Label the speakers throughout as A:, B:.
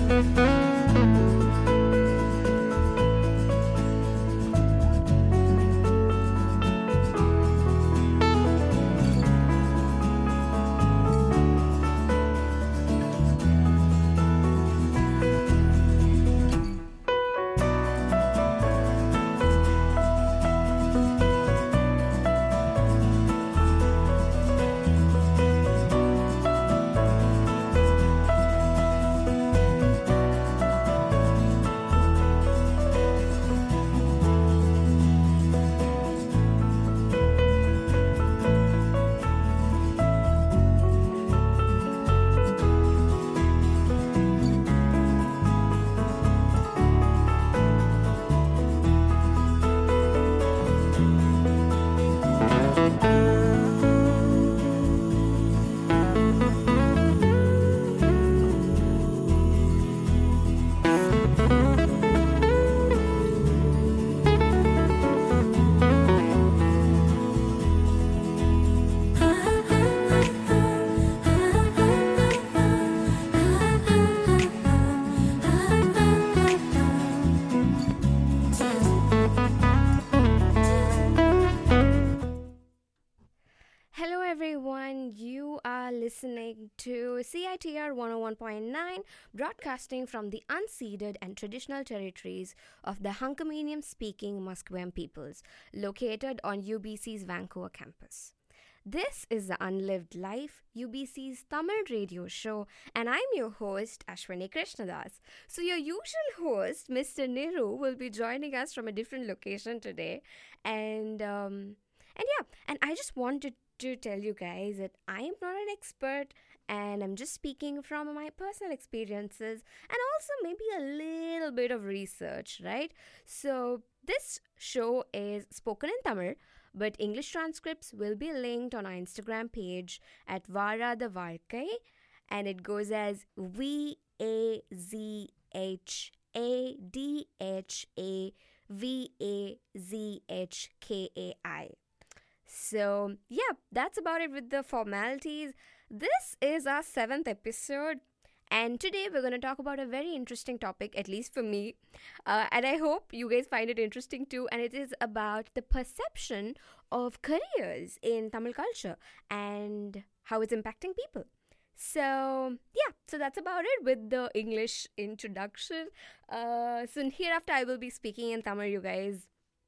A: Hello, everyone. You are listening to CITR 101.9, broadcasting from the unceded and traditional territories of the Hunkamanian speaking Musqueam peoples, located on UBC's Vancouver campus. This is the Unlived Life, UBC's Tamil radio show, and I'm your host, Ashwini Krishnadas. So, your usual host, Mr. Niru, will be joining us from a different location today. And, um, and yeah, and I just wanted to tell you guys that I am not an expert and I'm just speaking from my personal experiences and also maybe a little bit of research, right? So, this show is spoken in Tamil, but English transcripts will be linked on our Instagram page at Vara the Varkai and it goes as V A Z H A D H A V A Z H K A I. So, yeah, that's about it with the formalities. This is our seventh episode, and today we're going to talk about a very interesting topic, at least for me. Uh, and I hope you guys find it interesting too. And it is about the perception of careers in Tamil culture and how it's impacting people. So, yeah, so that's about it with the English introduction. Uh, so, hereafter, I will be speaking in Tamil, you guys.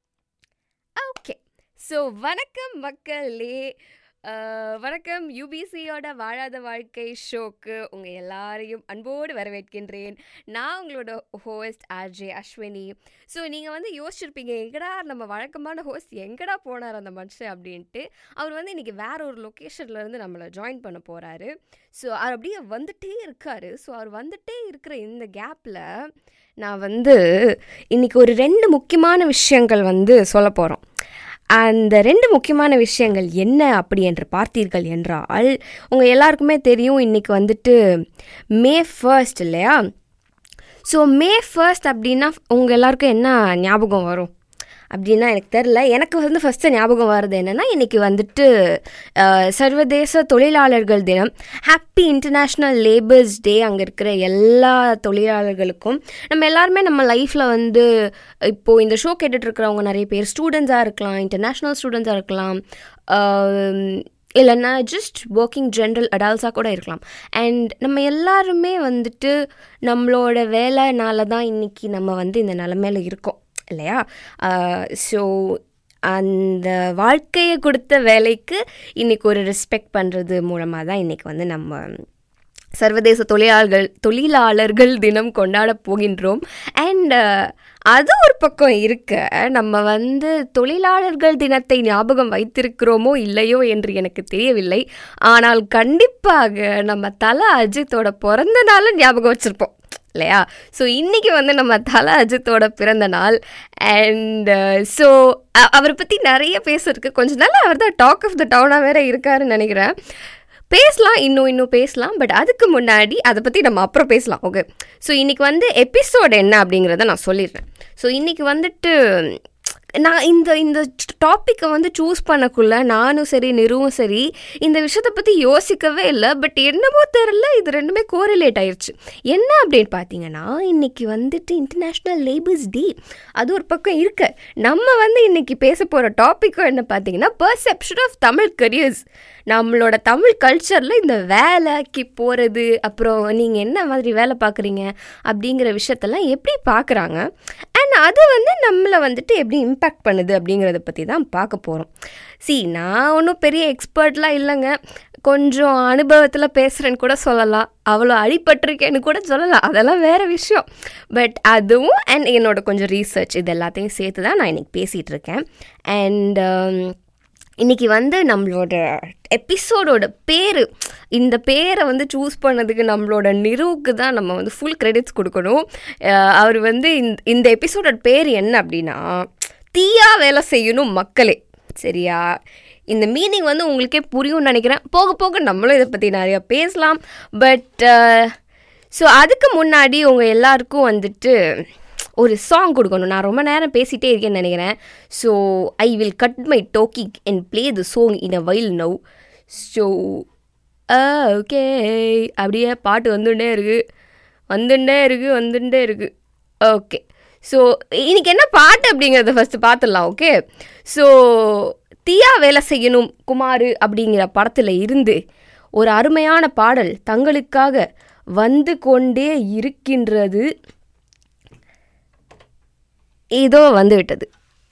A: Okay. So வணக்கம் மக்களே அஹ், வணக்கம் யூபிசியோட வாழாத வாழ்க்கை ஷோக்கு உங்கள் எல்லாரையும் அன்போடு வரவேற்கின்றேன் நான் உங்களோட ஹோஸ்ட் ஆர்ஜே அஸ்வினி ஸோ நீங்கள் வந்து யோசிச்சிருப்பீங்க எங்கடா நம்ம வழக்கமான ஹோஸ்ட் எங்கடா போனார் அந்த மனுஷன் அப்படின்ட்டு அவர் வந்து இன்றைக்கி வேற ஒரு லொக்கேஷன்ல இருந்து நம்மளை ஜாயின் பண்ண போகிறாரு ஸோ அவர் அப்படியே வந்துட்டே இருக்காரு ஸோ அவர் வந்துட்டே இருக்கிற இந்த கேப்பில் நான் வந்து இன்னைக்கு ஒரு ரெண்டு முக்கியமான விஷயங்கள் வந்து சொல்ல போகிறோம் அந்த ரெண்டு முக்கியமான விஷயங்கள் என்ன அப்படி என்று பார்த்தீர்கள் என்றால் உங்கள் எல்லாருக்குமே தெரியும் இன்றைக்கி வந்துட்டு மே ஃபர்ஸ்ட் இல்லையா ஸோ மே ஃபர்ஸ்ட் அப்படின்னா உங்கள் எல்லாருக்கும் என்ன ஞாபகம் வரும் அப்படின்னா எனக்கு தெரில எனக்கு வந்து ஃபஸ்ட்டு ஞாபகம் வர்றது என்னென்னா இன்றைக்கி வந்துட்டு அஹ், சர்வதேச தொழிலாளர்கள் தினம் ஹாப்பி இன்டர்நேஷ்னல் லேபர்ஸ் டே அங்கே இருக்கிற எல்லா தொழிலாளர்களுக்கும் நம்ம எல்லாருமே நம்ம லைஃப்பில் வந்து இப்போது இந்த ஷோ கேட்டுட்டு இருக்கிறவங்க நிறைய பேர் ஸ்டூடெண்ட்ஸாக இருக்கலாம் இன்டர்நேஷ்னல் ஸ்டூடெண்ட்ஸாக இருக்கலாம் ஆம், இல்லைன்னா ஜஸ்ட் ஒர்க்கிங் ஜென்ரல் அடால்ஸாக கூட இருக்கலாம் அண்ட் நம்ம எல்லாருமே வந்துட்டு நம்மளோட வேலைனால தான் இன்றைக்கி நம்ம வந்து இந்த நிலமையில இருக்கோம் இல்லையா ஸோ அந்த வாழ்க்கையை கொடுத்த வேலைக்கு இன்றைக்கி ஒரு ரெஸ்பெக்ட் பண்ணுறது மூலமாக தான் இன்றைக்கி வந்து நம்ம சர்வதேச தொழிலாளர்கள் தொழிலாளர்கள் தினம் கொண்டாட போகின்றோம் அண்ட் அது ஒரு பக்கம் இருக்க நம்ம வந்து தொழிலாளர்கள் தினத்தை ஞாபகம் வைத்திருக்கிறோமோ இல்லையோ என்று எனக்கு தெரியவில்லை ஆனால் கண்டிப்பாக நம்ம தல அஜித்தோட பிறந்த நாளும் ஞாபகம் வச்சுருப்போம் இல்லையா ஸோ இன்றைக்கி வந்து நம்ம தல அஜித்தோட பிறந்த நாள் அண்ட் ஸோ அவரை பற்றி நிறைய பேசுறதுக்கு கொஞ்ச நாள் அவர் தான் டாக் ஆஃப் த டவுனாக வேற இருக்காருன்னு நினைக்கிறேன் பேசலாம் இன்னும் இன்னும் பேசலாம் பட் அதுக்கு முன்னாடி அதை பற்றி நம்ம அப்புறம் பேசலாம் ஓகே ஸோ இன்றைக்கி வந்து எபிசோட் என்ன அப்படிங்கிறத நான் சொல்லிடுறேன் ஸோ இன்றைக்கி வந்துட்டு நான் இந்த இந்த டாப்பிக்கை வந்து சூஸ் பண்ணக்குள்ள நானும் சரி நிறுவும் சரி இந்த விஷயத்தை பற்றி யோசிக்கவே இல்லை பட் என்னமோ தெரில இது ரெண்டுமே கோரிலேட் ஆயிடுச்சு என்ன அப்படின்னு பார்த்தீங்கன்னா இன்னைக்கு வந்துட்டு இன்டர்நேஷ்னல் லேபர்ஸ் டே அது ஒரு பக்கம் இருக்கு நம்ம வந்து இன்னைக்கு பேச போகிற டாப்பிக்கும் என்ன பார்த்தீங்கன்னா பர்செப்ஷன் ஆஃப் தமிழ் கரியர்ஸ் நம்மளோட தமிழ் கல்ச்சரில் இந்த வேலைக்கு போகிறது அப்புறம் நீங்கள் என்ன மாதிரி வேலை பார்க்குறீங்க அப்படிங்கிற விஷயத்தெல்லாம் எப்படி பார்க்குறாங்க அண்ட் அது வந்து நம்மளை வந்துட்டு எப்படி இம்பேக்ட் பண்ணுது அப்படிங்கிறத பற்றி தான் பார்க்க போகிறோம் சி நான் ஒன்றும் பெரிய எக்ஸ்பர்ட்லாம் இல்லைங்க கொஞ்சம் அனுபவத்தில் பேசுகிறேன்னு கூட சொல்லலாம் அவ்வளோ அடிபட்டிருக்கேன்னு கூட சொல்லலாம் அதெல்லாம் வேறு விஷயம் பட் அதுவும் அண்ட் என்னோட கொஞ்சம் ரீசர்ச் இது எல்லாத்தையும் சேர்த்து தான் நான் இன்றைக்கி பேசிகிட்டு இருக்கேன் அண்ட் இன்றைக்கி வந்து நம்மளோட எபிசோடோட பேர் இந்த பேரை வந்து சூஸ் பண்ணதுக்கு நம்மளோட நிறுவுக்கு தான் நம்ம வந்து ஃபுல் கிரெடிட்ஸ் கொடுக்கணும் அஹ் அவர் வந்து இந்த இந்த எபிசோடோட பேர் என்ன அப்படின்னா தீயா வேலை செய்யணும் மக்களே சரியா இந்த மீனிங் வந்து உங்களுக்கே புரியும்னு நினைக்கிறேன் போக போக நம்மளும் இதை பற்றி நிறையா பேசலாம் பட் ஸோ அதுக்கு முன்னாடி உங்கள் எல்லாருக்கும் வந்துட்டு ஒரு சாங் கொடுக்கணும் நான் ரொம்ப நேரம் பேசிகிட்டே இருக்கேன்னு நினைக்கிறேன் so I will cut my talking and play the song in a while now so okay அப்படியே பாட்டு வந்துட்டே இருக்குது வந்துட்டே இருக்குது வந்துட்டே இருக்குது ஓகே ஸோ இன்னைக்கு என்ன பாட்டு அப்படிங்கிறத ஃபஸ்ட்டு பார்த்துடலாம் ஓகே ஸோ தீயா வேலை செய்யணும் குமார் அப்படிங்கிற படத்தில் இருந்து ஒரு அருமையான பாடல் தங்களுக்காக வந்து கொண்டே இருக்கின்றது இதோ வந்து விட்டது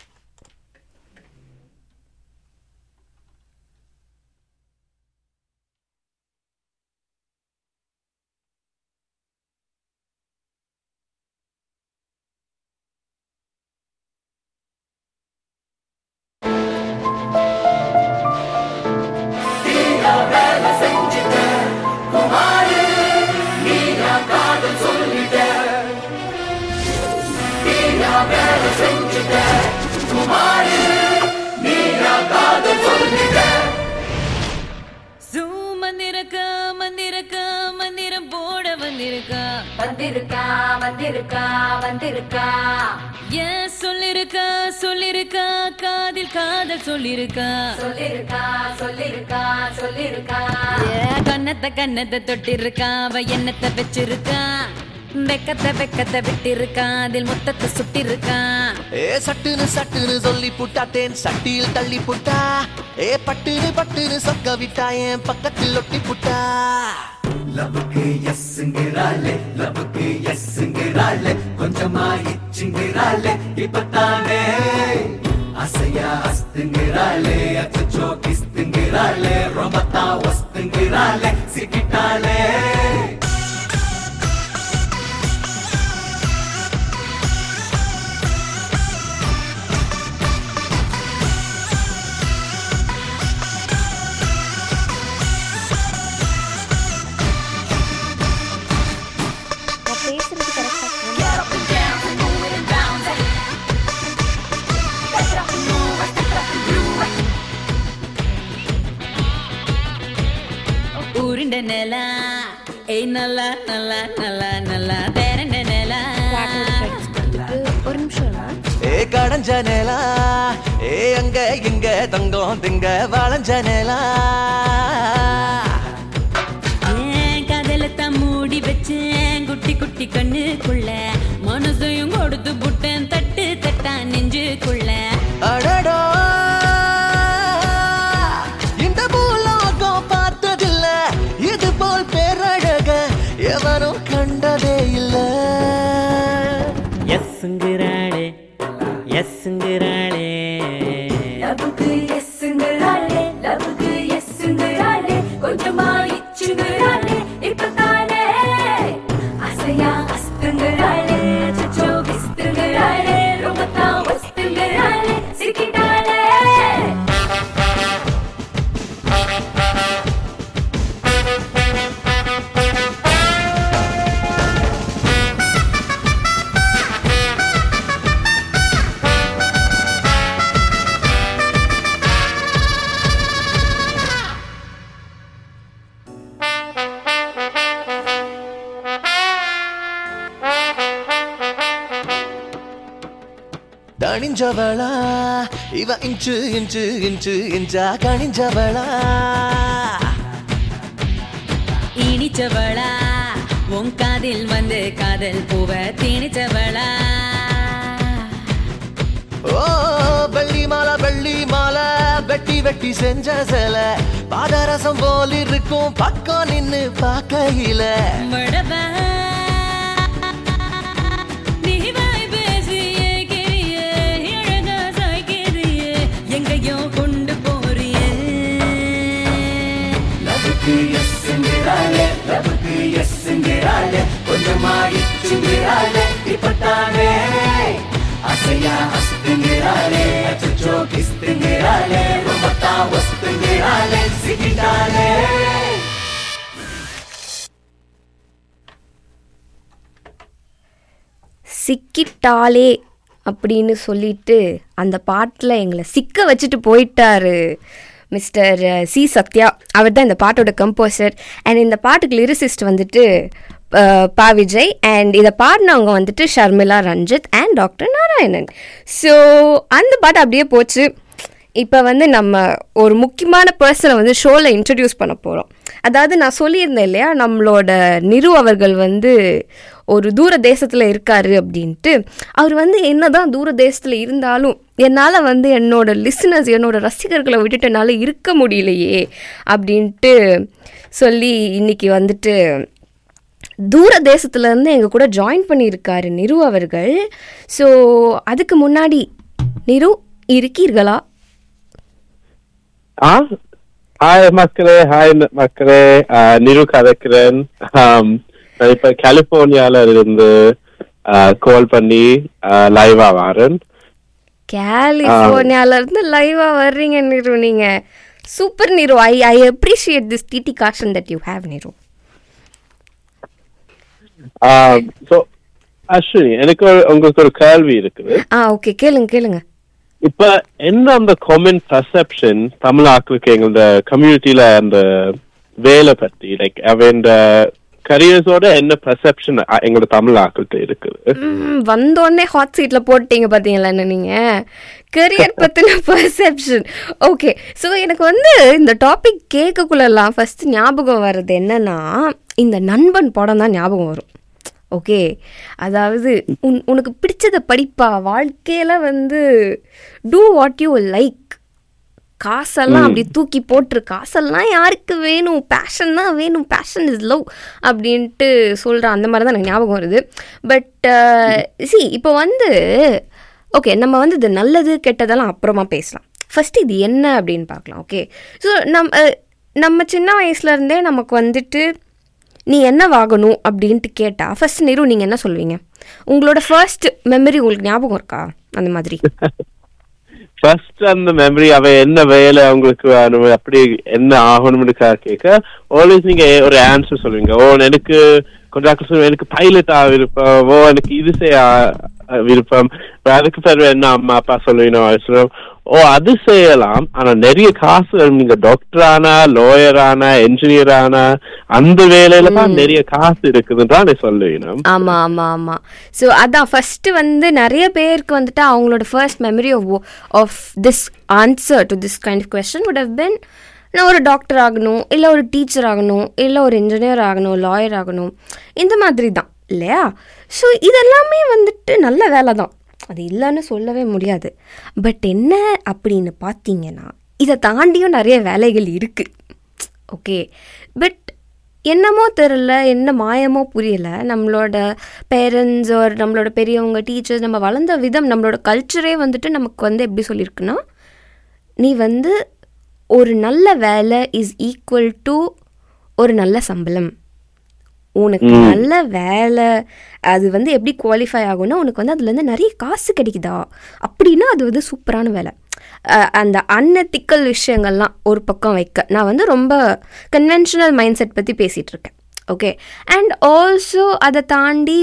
B: ஜூம் வந்திருக்கா வந்திருக்கா மந்திரம் போட வந்திருக்கா
C: வந்திருக்கா வந்திருக்கா வந்திருக்கா
B: ஏன் சொல்லிருக்கா சொல்லிருக்கா காதில் காதல் சொல்லிருக்கா
C: சொல்லிருக்கா சொல்லிருக்கா சொல்லிருக்கா
B: ஏன் கண்ணத்தை கண்ணத்தை தொட்டிருக்கா அவ எண்ணத்தை வச்சிருக்கா வெக்கத்தை வெக்கத்தை விட்டிருக்கா அதில் மொத்தத்தை சுட்டிருக்கா
D: ஏ சட்டுன்னு சட்டுன்னு சொல்லி புட்டா தேன் சட்டியில் தள்ளி புட்டா ஏ பட்டுன்னு பட்டுன்னு சொக்க விட்டா என் பக்கத்தில் ஒட்டி புட்டா
E: லவ்வுக்கு எஸ்ங்கிறாளே லவ்வுக்கு எஸ்ங்கிறாளே கொஞ்சமா இச்சுங்கிறாளே இப்பத்தானே அசையா அஸ்துங்கிறாளே அச்சோ கிஸ்துங்கிறாளே ரொம்ப தான் ஒஸ்துங்கிறாளே சிக்கிட்டாளே
A: நான் பேசுறது கரெக்டாக
B: உருண்ட நிலா ஏய் நல்லா நல்லா நல்லா நல்லா தேரண்ட நிலா
A: ஒரு நிமிஷம்
D: ஏ கடஞ்ச நேலா ஏ அங்க இங்க தங்கம் திங்க வளைஞ்ச நேலா
B: ஏன் கதலத்தான் மூடி வச்சேன் குட்டி குட்டி கண்ணுக்குள்ள மனசையும் கொடுத்து புட்டேன் தட்டு தட்டா நெஞ்சுக்குள்ள
D: அடடா இந்த பூலோகம் பார்த்ததில்ல இது போல் பேரழக எவரும் கண்டதே இல்ல
B: எஸ்ங்கிறாளே எஸ்ங்கிறாளே
C: லவ்வுக்கு எஸ்ங்கிறாளே லவ்வுக்கு எஸ்ங்கிறாளே கொஞ்சமா இச்சுங்கிறாளே இப்பதானே அசையா அஸ்துங்கிறாளே அச்சோ கிஸ்துங்கிறாளே ரொம்ப தான் ஒஸ்துங்கிறாளே சிக்கிட்டாளே
D: கணிஞ்சவளா இவ இன்ச்சு இன்ச்சு இன்ச்சு இன்ச்சா கணிஞ்சவளா
B: இனிச்சவளா உன் காதில் வந்து காதல் பூவ திணிச்சவளா
D: ஓ வெள்ளி மாலை வெள்ளி மாலை வெட்டி வெட்டி செஞ்ச சில பாதரசம் போல் இருக்கும் பக்கம் நின்னு பார்க்கையில
B: வடவா நீ வாய் பேசியே கிரியே அழகா சாய்க்கிறியே எங்கேயோ கொண்டு போறியே
E: லவ்வுக்கு எஸ்ங்கிறாளே லவ்வுக்கு எஸ்ங்கிறாளே கொஞ்சமா இச்சுங்கிறாளே இப்பத்தானே அசையா அஸ்துங்கிறாளே அச்சோ கிஸ்துங்கிறாளே ரொம்ப தான் ஒஸ்துங்கிறாளே சிக்கிட்டாளே
A: சிக்கிட்டாளே அப்படின்னு சொல்லிட்டு அந்த பாட்டில் எங்களை சிக்க வச்சுட்டு போயிட்டாரு மிஸ்டர் சி சத்யா அவர் தான் இந்த பாட்டோட கம்போசர் அண்ட் இந்த பாட்டுக்கு லிரிசிஸ்ட் வந்துட்டு அஹ், பா விஜய் அண்ட் இதை பாடினவங்க வந்துட்டு Sharmila Ranjith and doctor Narayanan so அந்த பாட்டு அப்படியே போச்சு இப்போ வந்து நம்ம ஒரு முக்கியமான பர்சனை வந்து ஷோவில் இன்ட்ரடியூஸ் பண்ண போகிறோம் அதாவது நான் சொல்லியிருந்தேன் இல்லையா நம்மளோட நிரு அவர்கள் வந்து ஒரு தூர தேசத்தில் இருக்காரு அப்படின்ட்டு அவர் வந்து என்னதான் தூர தேசத்தில் இருந்தாலும் என்னால் வந்து என்னோட லிசனர்ஸ் என்னோட ரசிகர்களை விட்டுட்டு என்னால் இருக்க முடியலையே அப்படின்ட்டு சொல்லி இன்னைக்கு வந்துட்டு தூர தேசத்துலேருந்து எங்கள் கூட ஜாயின் பண்ணியிருக்காரு நிரு அவர்கள் ஸோ அதுக்கு முன்னாடி நிரு இருக்கீர்களா
F: ஆ ஹாய் மக்களே ஹாய் மக்களே ஆஹ் நிரு கதைக்கிறேன் ஆம், நான் இப்ப கலிபோர்னியால இருந்து கால் பண்ணி லைவா வரேன்
A: கலிஃபோர்னியால இருந்து லைவா வர்றீங்க நிரு நீங்க super Niru I I appreciate this dedication that you have Niru
F: so Ashwini எனக்கு ஒரு- உங்களுக்கு ஒரு கேள்வி இருக்குது
A: ஆ ஓகே கேளுங்க கேளுங்க
F: இப்ப என்ன அந்த காமன் பர்செப்ஷன் தமிழ் ஆக்களுக்கு எங்களோட கம்யூனிட்டியில அந்த வேலை பத்தி லைக் அவன் கரியர்ஸோட என்ன பர்செப்ஷன் எங்களோட தமிழ் ஆக்களுக்கு இருக்குது
A: ம், வந்தோடனே ஹாட் சீட்ல போட்டீங்க பாத்தீங்களா என்ன நீங்க கரியர் பத்தின பர்செப்ஷன் ஓகே ஸோ எனக்கு வந்து இந்த டாபிக் கேட்கக்குள்ளலாம் ஃபர்ஸ்ட் ஞாபகம் வர்றது என்னன்னா இந்த நண்பன் படம் தான் ஞாபகம் வரும் ஓகே அதாவது உன் உனக்கு பிடிச்சத படிப்பா வாழ்க்கையில வந்து டூ வாட் யூ லைக் காசெல்லாம் அப்படி தூக்கி போட்டுரு காசெல்லாம் யாருக்கு வேணும் பேஷன் தான் வேணும் பேஷன் இஸ் லவ் அப்படின்ட்டு சொல்கிற அந்த மாதிரி தான் எனக்கு ஞாபகம் வருது பட் சி இப்போ வந்து ஓகே நம்ம வந்து இது நல்லது கெட்டதெல்லாம் அப்புறமா பேசலாம் ஃபர்ஸ்ட் இது என்ன அப்படின்னு பார்க்கலாம் ஓகே ஸோ நம் அஹ், நம்ம சின்ன வயசுலேருந்தே நமக்கு வந்துட்டு நீ என்ன வாங்கணும் அப்படின்ட்டு கேட்டால் ஃபர்ஸ்ட் நிரு நீங்கள் என்ன சொல்லுவீங்க உங்களோட ஃபர்ஸ்ட் மெமரி உங்களுக்கு ஞாபகம் இருக்கா அந்த மாதிரி
F: ஃபர்ஸ்ட் அந்த மெமரி அவ என்ன வேலை அவங்களுக்கு வேணும் அப்படி என்ன ஆகணும்னு கா- கேட்க ஆல்வேஸ் நீங்க ஒரு ஆன்சர் சொல்லுவீங்க ஓ எனக்கு கொஞ்சம் சொல்லுவேன் எனக்கு பைலட் ஆக விருப்பம் ஓ எனக்கு இது செய்ய ஆ- விருப்பம் இப்ப அதுக்கு பிறகு என்ன அம்மா அப்பா சொல்லுவீங்க சொல்லுவோம் ஓ அது செய்யலாம் ஆனா நிறைய காசு வேணும். நீங்க டாக்டர் ஆனா லாயர் ஆனா என்ஜினியர் ஆனா அந்த வேலையில தான் நிறைய காசு இருக்குதுன்றான் நீ சொல்லுவீங்க
A: ஆமாம் ஆமாம் ஆமாம் ஸோ அதான் ஃபஸ்ட்டு வந்து நிறைய பேருக்கு வந்துட்டு அவங்களோட first memory of of this answer to this kind of question would have been நான் ஒரு டாக்டர் ஆகணும் இல்லை ஒரு டீச்சர் ஆகணும் இல்லை ஒரு இன்ஜினியர் ஆகணும் லாயர் ஆகணும் இந்த மாதிரி தான் இல்லையா ஸோ இதெல்லாமே வந்துட்டு நல்ல வேலை தான் அது இல்லைன்னு சொல்லவே முடியாது பட் என்ன அப்படின்னு பார்த்தீங்கன்னா இதை தாண்டியும் நிறைய வேலைகள் இருக்குது ஓகே பட் என்னமோ தெரில என்ன மாயமோ புரியல நம்மளோட பேரண்ட்ஸ் ஒரு நம்மளோட பெரியவங்க டீச்சர்ஸ் நம்ம வளர்ந்த விதம் நம்மளோட கல்ச்சரே வந்துட்டு நமக்கு வந்து எப்படி சொல்லியிருக்குன்னா நீ வந்து ஒரு நல்ல வேலை இஸ் ஈக்குவல் டு ஒரு நல்ல சம்பளம் உனக்கு நல்ல வேலை அது வந்து எப்படி குவாலிஃபை ஆகும்னா உனக்கு வந்து அதுலேருந்து நிறைய காசு கிடைக்குதா அப்படின்னா அது வந்து சூப்பரான வேலை அஹ் அந்த அன்எத்திக்கல் விஷயங்கள்லாம் ஒரு பக்கம் வைக்க நான் வந்து ரொம்ப கன்வென்ஷனல் மைண்ட் செட் பற்றி பேசிகிட்டு இருக்கேன் ஓகே அண்ட் ஆல்சோ அதை தாண்டி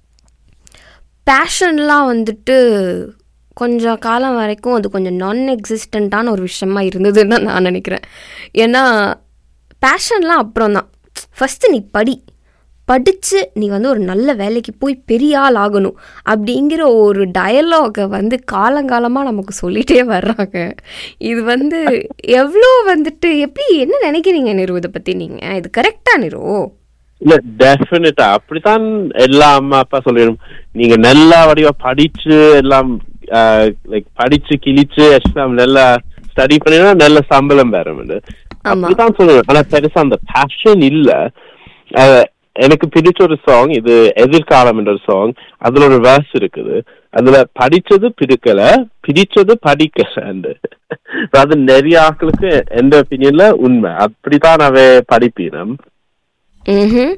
A: பேஷன்லாம் வந்துட்டு கொஞ்சம் காலம் வரைக்கும் அது கொஞ்சம் நான் எக்ஸிஸ்டண்ட்டான ஒரு விஷயமா இருந்ததுன்னு தான் நான் நினைக்கிறேன் ஏன்னா பேஷன்லாம் அப்புறம் தான் ஃபஸ்ட்டு நீ படி படித்து நீ வந்து ஒரு நல்ல வேலைக்கு போய் பெரிய ஆள் ஆகணும் அப்படிங்கிற ஒரு டயலாகை வந்து காலங்காலமாக நமக்கு சொல்லிகிட்டே வர்றாங்க இது வந்து எவ்வளோ வந்துட்டு எப்படி என்ன நினைக்கிறீங்க நிரு இதை பற்றி நீங்கள் இது கரெக்டாக நிரு
F: இல்ல டெஃபினட்டா அப்படித்தான் எல்லா அம்மா அப்பா சொல்லிடும் நீங்க நல்லா வடிவா படிச்சு எல்லாம் லைக் படிச்சு கிழிச்சு எக்ஸாம் நல்லா ஸ்டடி பண்ணினா நல்ல சம்பளம் வரும்
A: ஆமா.
F: அப்படித்தான் சொல்லுவேன் ஆனா பெருசா அந்த பேஷன் இல்ல அஹ், எனக்கு பிடிச்ச ஒரு சாங் இது எதிர்காலம் என்ற ஒரு சாங் அதுல ஒரு வேர்ஸ் இருக்குது அதுல படிச்சது பிடிக்கல பிடிச்சது படிக்கல அது நிறைய ஆட்களுக்கு எந்த ஒப்பீனியன்ல உண்மை அப்படித்தான் அவை படிப்பினம்
A: ம்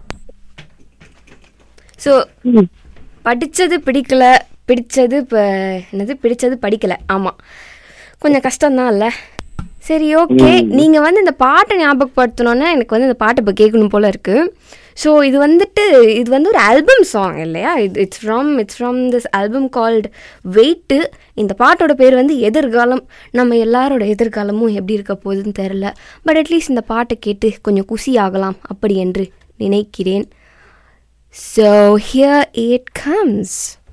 A: ஸோ படித்தது பிடிக்கல பிடிச்சது இப்போ என்னது பிடிச்சது படிக்கல ஆமாம் கொஞ்சம் கஷ்டம்தான் இல்லை சரி ஓகே நீங்கள் வந்து இந்த பாட்டை ஞாபகப்படுத்தணுன்னா எனக்கு வந்து இந்த பாட்டை இப்போ கேட்கணும் போல இருக்குது ஸோ இது வந்துட்டு இது வந்து ஒரு ஆல்பம் சாங் இல்லையா இது it's from it's from this album called wait இந்த பாட்டோட பேர் வந்து எதிர்காலம் நம்ம எல்லாரோட எதிர்காலமும் எப்படி இருக்க போகுதுன்னு தெரில பட் அட்லீஸ்ட் இந்த பாட்டை கேட்டு கொஞ்சம் குசி ஆகலாம் அப்படி என்று நினைக்கிறேன் ஸோ ஹியர் இட் கம்ஸ்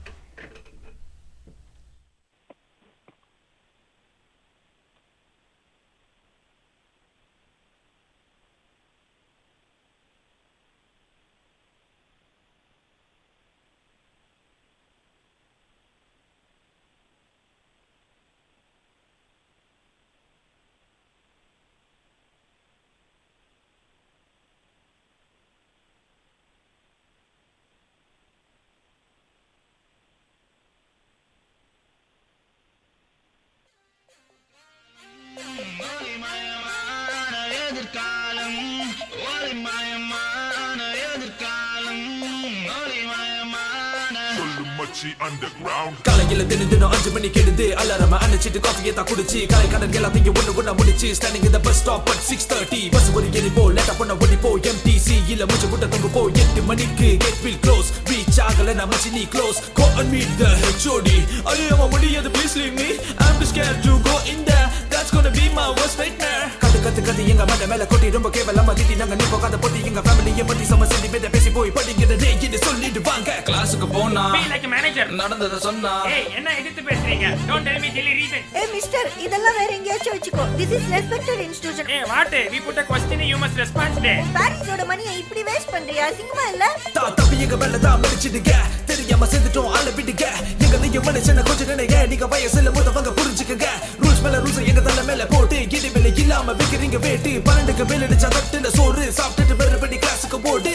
G: மச்சி underground
H: காலையில தினம் தினம் அஞ்சு மணி கெடுது அலாரம அணைச்சிட்டு காஃபியை தான் குடிச்சு காலை கடன் எல்லாத்தையும் ஒண்ணு ஒண்ணா முடிச்சு ஸ்டாண்டிங் இந்த bus stop at six thirty bus ஒரு எரி போ லேட்டா பண்ண ஓடி போ எம்டிசி இல்ல மூச்சு முட்டை தொங்க போ எட்டு மணிக்கு கேட் வில் க்ளோஸ் ரீச் ஆகல நம்ம நீ close go and meet the HOD ஐயோ அவன் முடியாது please leave me I'm too scared to go in there that's gonna be my worst nightmare கத்து கத்து கத்து எங்க மண்ட மேல கொட்டி ரொம்ப கேவலமா திட்டி நாங்க நீ போகாத போட்டி எங்க ஃபேமிலியை பத்தி சம செஞ்சு பேத பேசி போய் படிக்கிறதே இது சொல்லிட்டு வாங்க கிளாஸுக்கு போனா
I: லைக் மேனேஜர்
H: நடந்ததை சொன்னா
I: ஏய் என்ன எதிர்த்து பேசுறீங்க டோன்ட் டெல் மீ டெல்லி ரீசன்
J: ஏ மிஸ்டர் இதெல்லாம் வேற எங்கேயாச்சும் வச்சுக்கோ திஸ் இஸ் ரெஸ்பெக்டட் இன்ஸ்டிடியூஷன்
I: ஏய் what we put a question you must respond டே
J: பேரண்ட்ஸோட மணியை இப்படி வேஸ்ட் பண்றியா சிங்கமா இல்ல
H: தா தப்பி எங்க மேல தான் மிதிச்சிடுங்க தெரியாம செஞ்சுட்டோம் ஆள விடுங்க எங்க நீங்க மனுஷன கொஞ்சம் நினைங்க நீங்க வயசுல மூத்தவங்க புரிஞ்சுக்கங்க ரூல்ஸ் மேல ரூல்ஸ் எங்க தலை மேல போட்டு இடி மேல இல்லாம வைக்கிறீங்க வேட்டு பன்னெண்டுக்கு மேல அடிச்சா தட்டுல சோறு சாப்பிட்டுட்டு மறுபடி கிளாஸுக்கு போடு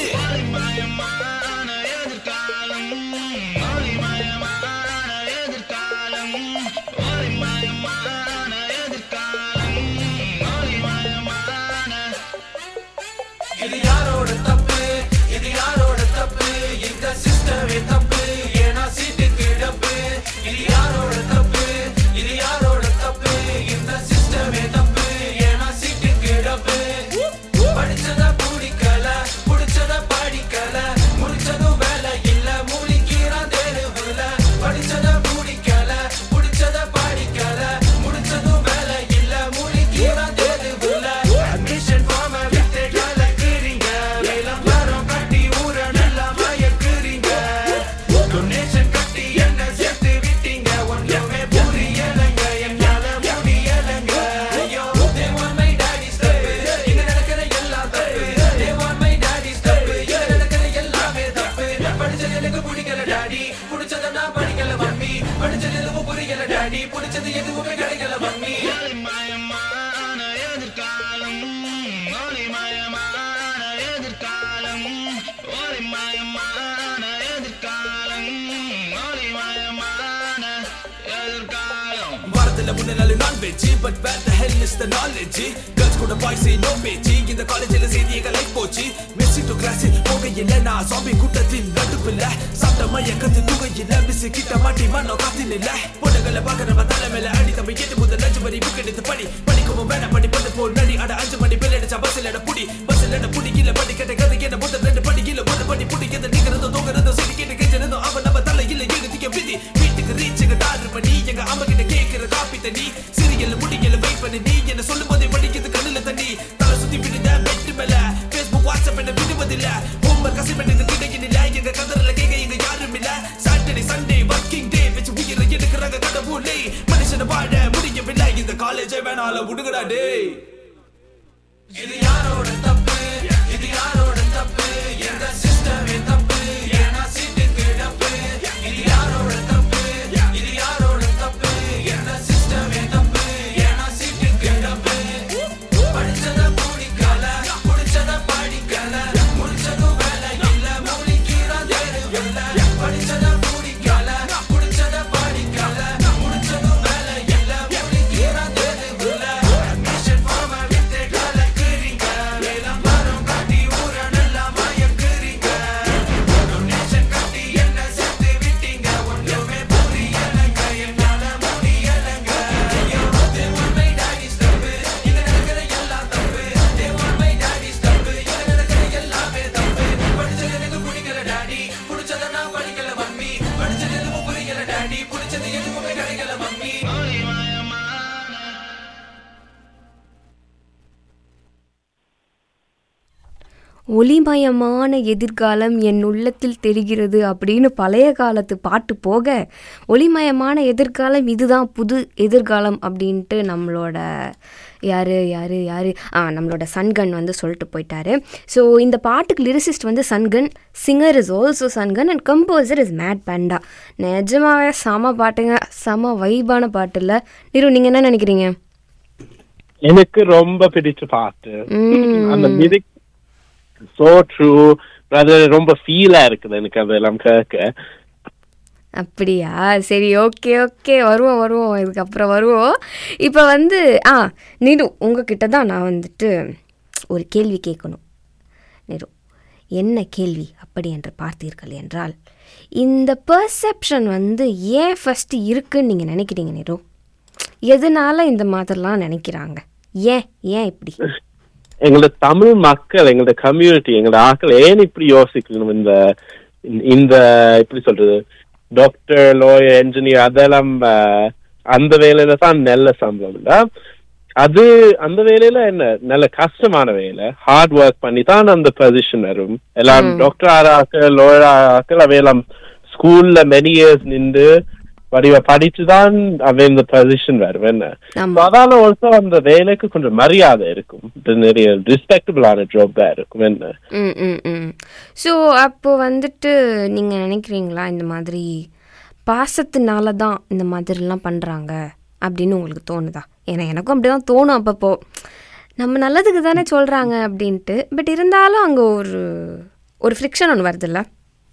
H: இது யாரோட தப்பு இது யாரோட தப்பு இந்த சிஸ்டமே தப்பு ஏன்னா சீட்டுக்கு டப்பு இது யாரோட தப்பு இது யாரோட தப்பு இந்த சிஸ்டமே தப்பு ஏன்னா சீட்டுக்கு டப்பு படிச்சத பிடிக்கல புடிச்சத படிக்கல முடிச்சதும் வேலை இல்ல மூலிக்கிறான் தெருவுல படிச்சத பிடிக்கல புடிச்சத படிக்கல முடிச்சதும் வேலை இல்ல மூலிக்கிறான் தெருவுல அட்மிஷன் ஃபார்ம் விட்டு கலக்குறீங்க விளம்பரம் கட்டி ஊர நல்லா மயக்குறீங்க டொனேஷன் கட்டி என்ன சேர்த்து விட்டீங்க ஒன்றுமே புரியலங்க என்னால முடியலங்க ஐயோ they want my daddy's தப்பு இங்க நடக்கிற எல்லாம் தப்பு they want my daddy's தப்பு இங்க நடக்கிற எல்லாமே தப்பு படிச்சது எனக்கு பிடிக்கல டாடி பிடிச்சத நான் படிக்கல மம்மி படிச்சது எதுவும் புரியல டாடி பிடிச்சது எதுவுமே கிடைக்கல மம்மி வாரத்துல மூணு நாள் non veg but where the hell is the knowledge girls கூட பாய்ஸ் நோ பேச்சு இந்த காலேஜ்ல செய்தி எங்க லைஃப் போச்சு மெஸ்ஸி டு கிளாஸ் போகையில நான் சாமி கூட்டத்தின் நடுப்புல சாப்பிட்ட மயக்கத்து தூகையில மிஸ் கிட்ட மாட்டி மண்ணோ காத்தின் இல்ல பொண்ணுங்களை பார்க்க நம்ம தலை மேல அடி தம்பி எட்டு முதல் அஞ்சு மணி புக் எடுத்து படி படிக்கவும் வேணாம் படி பத்து போ நடி அட அஞ்சு மணி பில் அடிச்சா பஸ்ல எட புடி பஸ்ல எட புடி கீழ படி கட்ட கதை என்ன முதல் ரெண்டு படி கீழ ஒரு படி புடி எந்த நிக்கிறதோ தூங்குறதோ சரி கேட்டு கெஞ்சறதோ அவன் நம்ம தலையில எழுதிக்க விதி வீட்டுக்கு ரீச்சுக்கு டாரு பண்ணி எங்க அம்மா கிட்ட கேக்குற காப்பி தண்ணி சிறியல் முடியல வெயிட் பண்ணி நீ என்ன சொல்லும் போதே படிக்கிறது கண்ணுல தண்ணி தலை சுத்தி விடுத பெட்டு மேல Facebook வாட்ஸ்அப் என்ன விடுவதில்ல ஹோம்ஒர்க் கசிமெண்ட் இந்த கிடைக்கில எங்க கதறல கேட்க இங்க யாரும் இல்ல சாட்டர்டே சண்டே ஒர்க்கிங் டே வச்சு உயிரை எடுக்கிறாங்க கடவுளே மனுஷனை வாழ முடியவில்லை இந்த காலேஜை வேணால விடுங்கடா டேய் இது யாரோட தப்பு இது யாரோட தப்பு எந்த சிஸ்டமே தப்பு ஏன்னா சீட்டுக்கு டப்பு இது யாரோட தப்பு இது யாரோட தப்பு எந்த சிஸ்டமே தப்பு ஏன்னா சீட்டுக்கு டப்பு படிச்சத பிடிக்கல பிடிச்சத படிக்கல முடிச்சதும் வேலை இல்ல மூலிக்கிறான் தெருவில்ல படிச்சத பிடிக்கல பிடிச்சத படிக்கல முடிச்சதும் வேலை இல்ல மூலிக்கிறான் தெருவில்ல அட்மிஷன் ஃபார்ம வித்து கலக்குறீங்க விளம்பரம் காட்டி ஊர நல்லா மயக்குறீங்க டொனேஷன் கட்டி என்ன சேர்த்து விட்டீங்க ஒன்றுமே புரியலங்க என்னால முடியலங்க ஐயோ they want my daddy's தப்பு இங்க நடக்கிற எல்லாம் தப்பு they want my daddy's தப்பு இங்க நடக்கிற எல்லாமே தப்பு படிச்சது எனக்கு பிடிக்கல டாடி பிடிச்சத நான் படிக்கல மம்மி படிச்சது எதுவும் புரியல டாடி பிடிச்சது எதுவுமே கிடைக்கல மம்மி
A: ஒளிமயமான எதிர்காலம் என் உள்ளத்தில் தெரிகிறது அப்படின்னு பழைய காலத்து பாட்டு போக ஒளிமயமான எதிர்காலம் இதுதான் புது எதிர்காலம் அப்படின்ட்டு நம்மளோட யார் யார் யார் ஆ நம்மளோட சன்கன் வந்து சொல்லிட்டு போயிட்டாரு ஸோ இந்த பாட்டுக்கு லிரிசிஸ்ட் வந்து சன்கன் சிங்கர் இஸ் ஆல்சோ சன்கன் அண்ட் கம்போசர் இஸ் மேட் பேண்டா நிஜமாவே செம பாட்டுங்க செம வைபான பாட்டு இல்லை நிரு நீங்கள் என்ன நினைக்கிறீங்க
F: எனக்கு ரொம்ப பிடிச்ச பாட்டு
A: ம்.
F: அந்த மியூசிக் சோ ட்ரூ அது ரொம்ப ஃபீலா இருக்குது எனக்கு அதெல்லாம் கேட்க
A: அப்படியா சரி ஓகே ஓகே வருவோம் வருவோம் இதுக்கப்புறம் வருவோம் இப்போ வந்து ஆ நிரு உங்ககிட்ட தான் நான் வந்துட்டு ஒரு கேள்வி கேட்கணும் நிரு என்ன கேள்வி அப்படி என்று பார்த்தீர்கள் என்றால் இந்த பெர்செப்ஷன் வந்து ஏன் ஃபஸ்ட்டு இருக்குன்னு நீங்கள் நினைக்கிறீங்க நிரு எதனால இந்த மாதிரிலாம் நினைக்கிறாங்க ஏன் ஏன் இப்படி
F: எங்களோட தமிழ் மக்கள் எங்களோட கம்யூனிட்டி எங்களோட ஆட்கள் ஏன் இப்படி யோசிக்கணும் இந்த இந்த எப்படி சொல்றது டாக்டர் லோயர் என்ஜினியர் அதெல்லாம் அஹ், அந்த வேலையில தான் நல்ல சம்பளம் இல்ல அது அந்த வேலையில என்ன நல்ல கஷ்டமான வேலை ஹார்ட் ஒர்க் பண்ணி தான் அந்த பொசிஷன் வரும் எல்லாம் டாக்டர் ஆராக்கள் லோயர் ஆராக்கள் அவையெல்லாம் ஸ்கூல்ல மெனி இயர்ஸ் நின்று வடிவ படிச்சுதான் அவன் இந்த பொசிஷன் வரும் என்ன
A: ஆமா.
F: So, அதால ஆல்சோ அந்த வேலைக்கு கொஞ்சம் மரியாதை இருக்கும் இது நிறைய ரெஸ்பெக்டபிளான ஜாப் இருக்கும் என்ன
A: ம் ம் ம் ஸோ அப்போ வந்துட்டு நீங்கள் நினைக்கிறீங்களா இந்த மாதிரி பாசத்தினால தான் இந்த மாதிரிலாம் பண்ணுறாங்க அப்படின்னு உங்களுக்கு தோணுதா ஏன்னா எனக்கும் அப்படி தான் தோணும் அப்பப்போ நம்ம நல்லதுக்கு தானே சொல்கிறாங்க அப்படின்ட்டு பட் இருந்தாலும் அங்கே ஒரு ஒரு ஃப்ரிக்ஷன் ஒன்று வருதுல்ல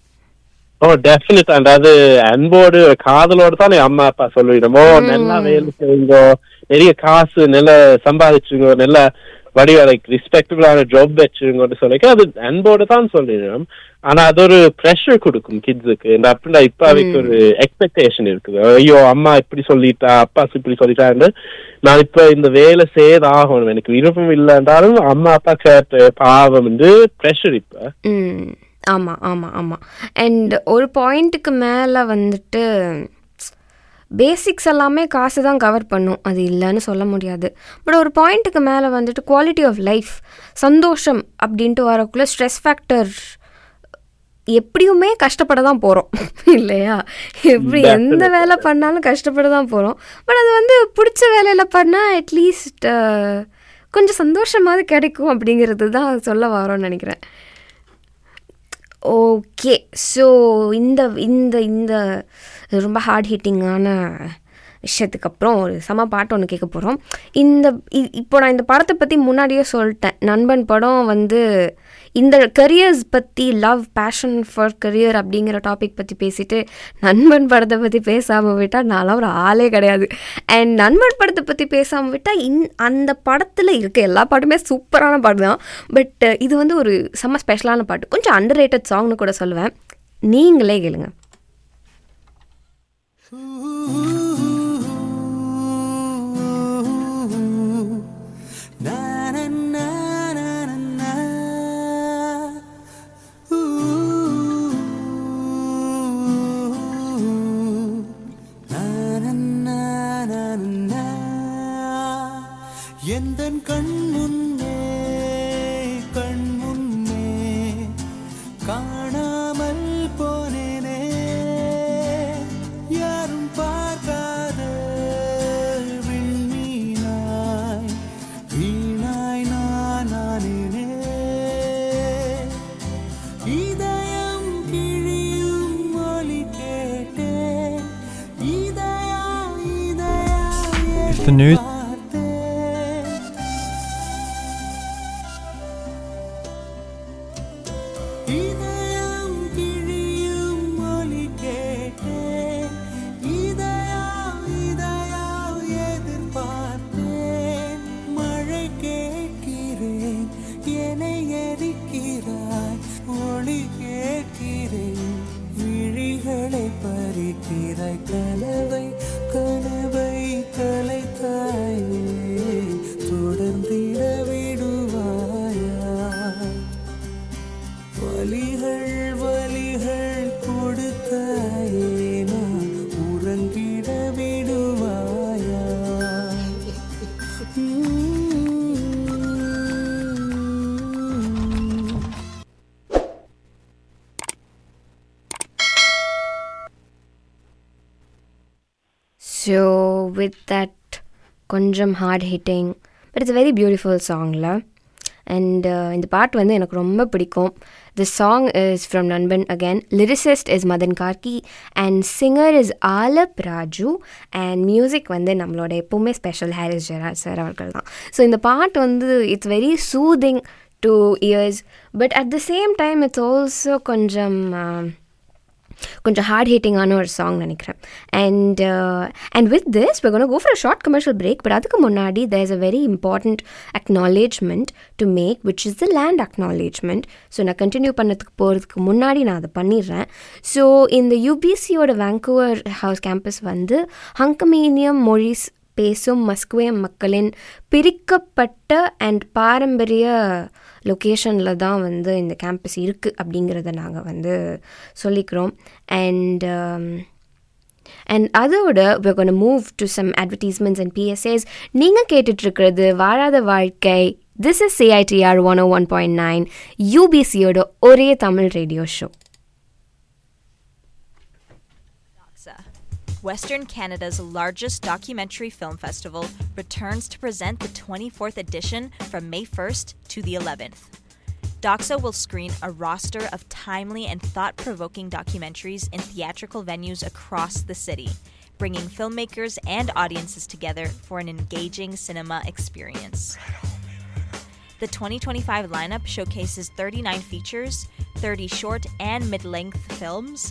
F: ஓ டெஃபினட் அண்ட் அது அன்போடு காதலோடு தான் என் அம்மா அப்பா சொல்லிடுமோ நல்லா வேலை செய்யுங்க நிறைய காசு நல்லா சம்பாதிச்சுங்க நல்ல வடிவ லைக் ரெஸ்பெக்டபிளான ஜாப் வச்சுங்கன்னு சொல்லிக்க அது அன்போடு தான் சொல்லிடும் ஆனா அது ஒரு ப்ரெஷர் கொடுக்கும் கிட்ஸுக்கு இந்த அப்படின்னா இப்ப அதுக்கு ஒரு எக்ஸ்பெக்டேஷன் இருக்குது ஐயோ அம்மா இப்படி சொல்லிட்டா அப்பா இப்படி சொல்லிட்டான்னு நான் இப்ப இந்த வேலை செய்தாகணும் எனக்கு விருப்பம் இல்லைன்றாலும் அம்மா அப்பா கேட்ட பாவம் வந்து ப்ரெஷர் இப்ப
A: ம் ஆமாம் ஆமாம் ஆமாம் அண்ட் ஒரு பாயிண்ட்டுக்கு மேலே வந்துட்டு பேசிக்ஸ் எல்லாமே காசு தான் கவர் பண்ணும் அது இல்லைன்னு சொல்ல முடியாது பட் ஒரு பாயிண்ட்டுக்கு மேலே வந்துட்டு குவாலிட்டி ஆஃப் லைஃப் சந்தோஷம் அப்படின்ட்டு வரக்குள்ள ஸ்ட்ரெஸ் ஃபேக்டர் எப்படியுமே கஷ்டப்பட தான் போகிறோம் இல்லையா எப்படி எந்த வேலை பண்ணாலும் கஷ்டப்பட தான் போகிறோம் பட் அது வந்து பிடிச்ச வேலையில் பண்ணால் அட்லீஸ்ட் கொஞ்சம் சந்தோஷமாவது கிடைக்கும் அப்படிங்கிறது தான் சொல்ல வரோன்னு நினைக்கிறேன் ஓகே ஸோ இந்த இந்த இந்த ரொம்ப ஹார்ட் ஹிட்டிங்கான விஷயத்துக்கு அப்புறம் ஒரு சம பாட்டு ஒன்று கேட்க போகிறோம் இந்த இ- இப்போ நான் இந்த படத்தை பற்றி முன்னாடியே சொல்லிட்டேன் நண்பன் படம் வந்து இந்த கரியர்ஸ் பற்றி லவ் பேஷன் ஃபார் கரியர் அப்படிங்கிற டாபிக் பற்றி பேசிட்டு நண்பன் படத்தை பற்றி பேசாமல் விட்டால் நான்லாம் ஒரு ஆளே கிடையாது அண்ட் நண்பன் படத்தை பற்றி பேசாமல் விட்டால் இன் அந்த படத்தில் இருக்க எல்லா பாட்டுமே சூப்பரான பாட்டு தான் பட் இது வந்து ஒரு செம்ம ஸ்பெஷலான பாட்டு கொஞ்சம் அண்டர் ரேட்டட் சாங்னு கூட சொல்லுவேன் நீங்களே கேளுங்க
E: எந்தன் கண் முன்னே கண் முன்னே
K: காணாமல் போனேனே யாரும் பார்க்காத விண்மீனாய் வீணாய் நான் ஆனேனே இதயம் கிழியும் ஒலி கேட்டேன் இதயா இதயா
L: If the news
K: இதயம் கிழியும் ஒலி கேட்டேன் இதயா இதயா எதிர்பார்த்தேன் மழை கேட்கிறேன் என்னை எரிக்கிறாய் ஒளி கேட்கிறேன் விழிகளை பறிக்கிறாய் கனவை கனவை கலைத்தாயே தொடர்ந்திட விடுவாயா வலிகள் வலிகள் கொடுத்தாயே நான் உறங்கிட விடுவாயா உம்.
A: So, with that கொஞ்சம் heart hitting but it's very beautiful சாங்ல அண்ட் இந்த பாட்டு வந்து எனக்கு ரொம்ப பிடிக்கும் the song is from Nanban again lyricist is Madhan Karky and singer is Alap Raju and music வந்து நம்மளோட எப்போவுமே ஸ்பெஷல் ஹாரிஸ் ஜெராஜ் சார் அவர்கள் தான் ஸோ இந்த பாட்டு வந்து it's very soothing to ears but at the same time it's also கொஞ்சம் um, கொஞ்சம் ஹார்ட் ஹிட்டிங்கான ஒரு சாங் நினைக்கிறேன் and and with this we're going to go for a short commercial break but அதுக்கு முன்னாடி there is a very important acknowledgement to make which is the land acknowledgement so நான் continue பண்ணதுக்கு போகிறதுக்கு முன்னாடி நான் அதை பண்ணிடுறேன் ஸோ இந்த யூபிசியோட வேங்கூவர் ஹவுஸ் கேம்பஸ் வந்து ஹங்கமீனியம் மொழி பேசும் மஸ்குவேம் மக்களின் பிரிக்கப்பட்ட அண்ட் பாரம்பரிய லொக்கேஷனில் தான் வந்து இந்த கேம்பஸ் இருக்குது அப்படிங்கிறத நாங்கள் வந்து சொல்லிக்கிறோம் அண்ட் அண்ட் அதோட we're going to move to some advertisements and PSAs நீங்கள் கேட்டுட்ருக்கிறது வாழாத வாழ்க்கை this is CITR one O one point nine யூபிசியோட ஒரே Tamil radio show
M: Western Canada's largest documentary film festival returns to present the 24th edition from May 1st to the 11th. Doxa will screen a roster of timely and thought provoking documentaries in theatrical venues across the city, bringing filmmakers and audiences together for an engaging cinema experience. The 2025 lineup showcases 39 features, 30 short and mid length films.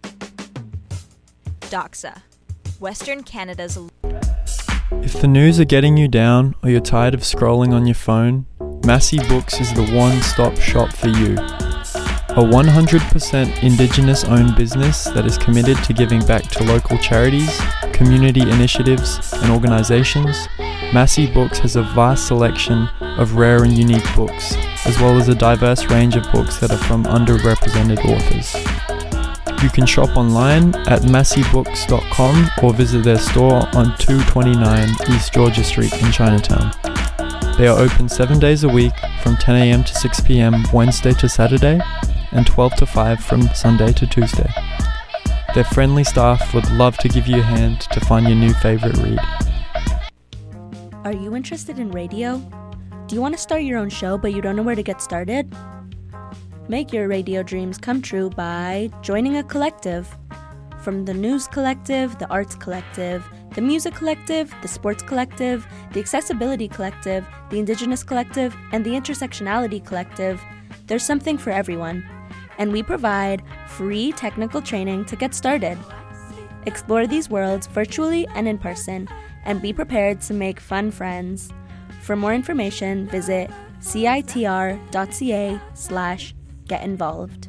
M: Doxa, Western Canada's
L: If the news are getting you down or you're tired of scrolling on your phone, Massey Books is the one stop shop for you. A 100% Indigenous owned business that is committed to giving back to local charities, community initiatives, and organizations, Massey Books has a vast selection of rare and unique books, as well as a diverse range of books that are from underrepresented authors. You can shop online at masseybooks.com or visit their store on 229 East Georgia Street in Chinatown. They are open 7 days a week from 10am to 6pm Wednesday to Saturday and 12 to 5 from Sunday to Tuesday. Their friendly staff would love to give you a hand to find your new favorite read.
N: Are you interested in radio? Do you want to start your own show but you don't know where to get started? Make your radio dreams come true by joining a collective. From the News Collective, the Arts Collective, the Music Collective, the Sports Collective, the Accessibility Collective, the Indigenous Collective, and the Intersectionality Collective, there's something for everyone. And we provide free technical training to get started. Explore these worlds virtually and in person, and be prepared to make fun friends. For more information, visit citr.ca slash get involved.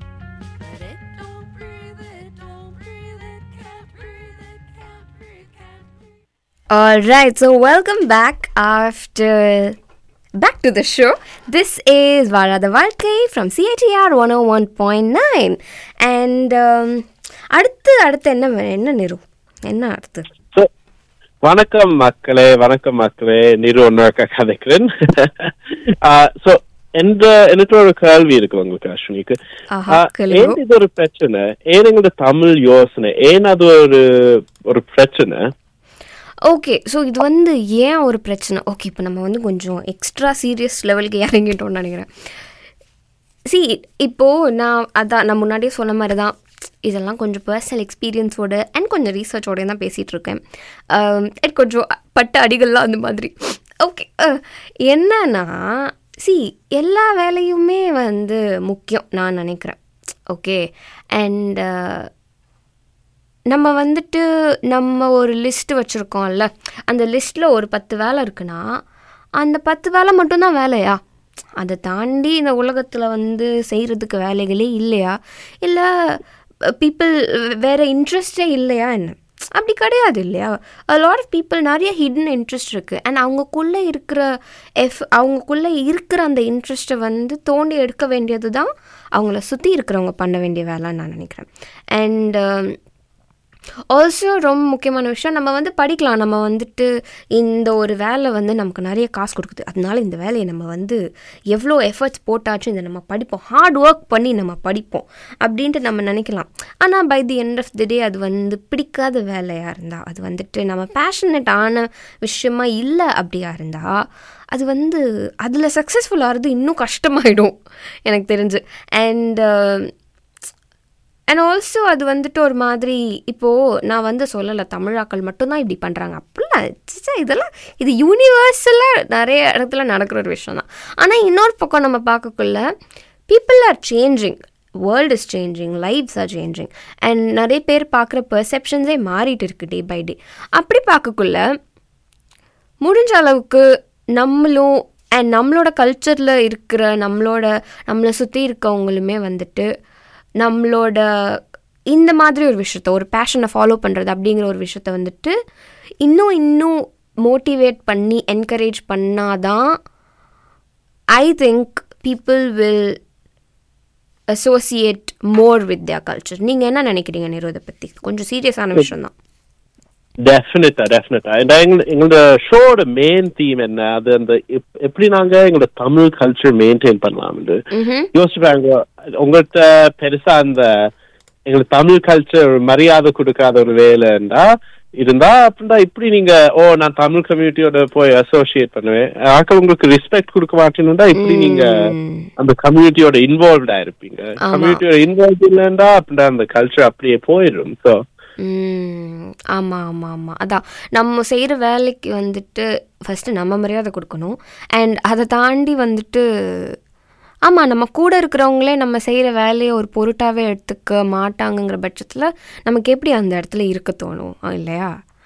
A: All right, so welcome back after back to the show. This is Varada Valkai from CITR 101.9 and um, அடுத்து அடுத்து என்ன வே- என்ன நிறு என்ன அடுத்து
F: வணக்கம் மக்களே வணக்கம் மக்களே நிறு ஒன்னாக்க கதைக்கிறேன் ஸோ எந்த எனக்கு ஒரு கேள்வி இருக்கு உங்களுக்கு அஸ்வினிக்கு
A: ஆஹா,
F: ஆ,
A: கேளுங்க.
F: ஏன் இது ஒரு பிரச்சனை ஏன் எங்களோட தமிழ் யோசனை ஏன் அது ஒரு ஒரு பிரச்சனை
A: ஓகே ஸோ இது வந்து ஏன் ஒரு பிரச்சனை ஓகே இப்போ நம்ம வந்து கொஞ்சம் எக்ஸ்ட்ரா சீரியஸ் லெவலுக்கு இறங்கிட்டோம்னு நினைக்கிறேன் சி இப்போது நான் அதான் நான் முன்னாடியே சொன்ன மாதிரி தான் இதெல்லாம் கொஞ்சம் பர்சனல் எக்ஸ்பீரியன்ஸோட அண்ட் கொஞ்சம் ரீசர்ச்சோட தான் பேசிகிட்டு இருக்கேன் அண்ட் கொஞ்சம் பட்ட அடிகள்லாம் அந்த மாதிரி ஓகே என்னன்னா சி எல்லா வேலையுமே வந்து முக்கியம் நான் நினைக்கிறேன் ஓகே அண்ட் நம்ம வந்துட்டு நம்ம ஒரு லிஸ்ட் வச்சுருக்கோம்ல அந்த லிஸ்ட்டில் ஒரு பத்து வேலை இருக்குன்னா அந்த பத்து வேலை மட்டும்தான் வேலையா அதை தாண்டி இந்த உலகத்தில் வந்து செய்கிறதுக்கு வேலைகளே இல்லையா இல்லை பீப்புள் வேறு இன்ட்ரெஸ்டே இல்லையா என்ன அப்படி கிடையாது இல்லையா a lot ஆஃப் பீப்புள் நிறைய ஹிடன் இன்ட்ரெஸ்ட் இருக்குது அண்ட் அவங்கக்குள்ளே இருக்கிற எஃப் அவங்கக்குள்ளே இருக்கிற அந்த இன்ட்ரெஸ்ட்டை வந்து தோண்டி எடுக்க வேண்டியது தான் அவங்கள சுற்றி இருக்கிறவங்க பண்ண வேண்டிய வேலைன்னு நான் நினைக்கிறேன் அண்ட் ஆல்சோ ரொம்ப முக்கியமான விஷயம் நம்ம வந்து படிக்கலாம் நம்ம வந்துட்டு இந்த ஒரு வேலை வந்து நமக்கு நிறைய காசு கொடுக்குது அதனால இந்த வேலையை நம்ம வந்து எவ்வளோ எஃபர்ட்ஸ் போட்டாச்சும் இதை நம்ம படிப்போம் ஹார்ட் ஒர்க் பண்ணி நம்ம படிப்போம் அப்படின்ட்டு நம்ம நினைக்கலாம் ஆனால் by the end of the day அது வந்து பிடிக்காத வேலையாக இருந்தால் அது வந்துட்டு நம்ம பேஷனட் ஆன விஷயமா இல்லை அப்படியா இருந்தால் அது வந்து அதில் சக்ஸஸ்ஃபுல் ஆகிறது இன்னும் கஷ்டமாயிடும் எனக்கு தெரிஞ்சு அண்ட் அண்ட் ஆல்சோ அது வந்துட்டு ஒரு மாதிரி இப்போது நான் வந்து சொல்லலை தமிழாக்கள் மட்டும்தான் இப்படி பண்ணுறாங்க அப்படிலாம் ச்சே, இதெல்லாம் இது யூனிவர்சலாக நிறைய இடத்துல நடக்கிற ஒரு விஷயம் தான் ஆனால் இன்னொரு பக்கம் நம்ம பார்க்கக்குள்ள people are changing world is changing lifes are changing and நிறைய பேர் பார்க்குற பெர்செப்ஷன்ஸே மாறிட்டு இருக்கு டே பை டே அப்படி பார்க்கக்குள்ள முடிஞ்ச அளவுக்கு நம்மளும் அண்ட் நம்மளோட கல்ச்சரில் இருக்கிற நம்மளோட நம்மளை சுற்றி இருக்கவங்களுமே வந்துட்டு நம்மளோட இந்த மாதிரி ஒரு விஷயத்த ஒரு பேஷனை ஃபாலோ பண்ணுறது அப்படிங்கிற ஒரு விஷயத்த வந்துட்டு இன்னும் இன்னும் மோட்டிவேட் பண்ணி என்கரேஜ் பண்ணாதான் I think people will associate more with their culture நீங்கள் என்ன நினைக்கிறீங்க நிரு இதை பற்றி கொஞ்சம் சீரியஸான விஷயம் தான்
F: டெஃபினட்டா டெஃபினட்டா எங்களோட எங்களோட ஷோட மெயின் தீம் என்ன அது அந்த எப்- எப்படி நாங்க எங்களோட தமிழ் கல்ச்சர் மெயின்டைன் பண்ணலாம்னு யோசிச்சு பாருங்க உங்கள்கிட்ட பெருசா அந்த எங்களுக்கு தமிழ் கல்ச்சர் மரியாதை கொடுக்காத ஒரு வேலைண்டா இருந்தா அப்படின்னா இப்படி நீங்க ஓ நான் தமிழ் கம்யூனிட்டியோட போய் அசோசியேட் பண்ணுவேன் ஆக்கள் உங்களுக்கு ரெஸ்பெக்ட் கொடுக்க மாட்டேன்னா இப்படி நீங்க அந்த கம்யூனிட்டியோட இன்வால்வ்ட் ஆயிருப்பீங்க
A: ஆமா.
F: கம்யூனிட்டியோட இன்வால்வ் இல்லைண்டா அப்படின்னா அந்த கல்ச்சர் அப்படியே போயிடும் ஸோ
A: ம், ஆமா ஆமா ஆமா அதான் நம்ம செய்கிற வேலைக்கு வந்துட்டு ஃபஸ்ட்டு நம்ம மரியாதை கொடுக்கணும் அண்ட் அதை தாண்டி வந்துட்டு ஆமாம் நம்ம கூட இருக்கிறவங்களே நம்ம செய்கிற வேலையை ஒரு பொருட்டாவே எடுத்துக்க மாட்டாங்கங்கிற பட்சத்தில் நமக்கு எப்படி அந்த இடத்துல இருக்க தோணும் ஆ, இல்லையா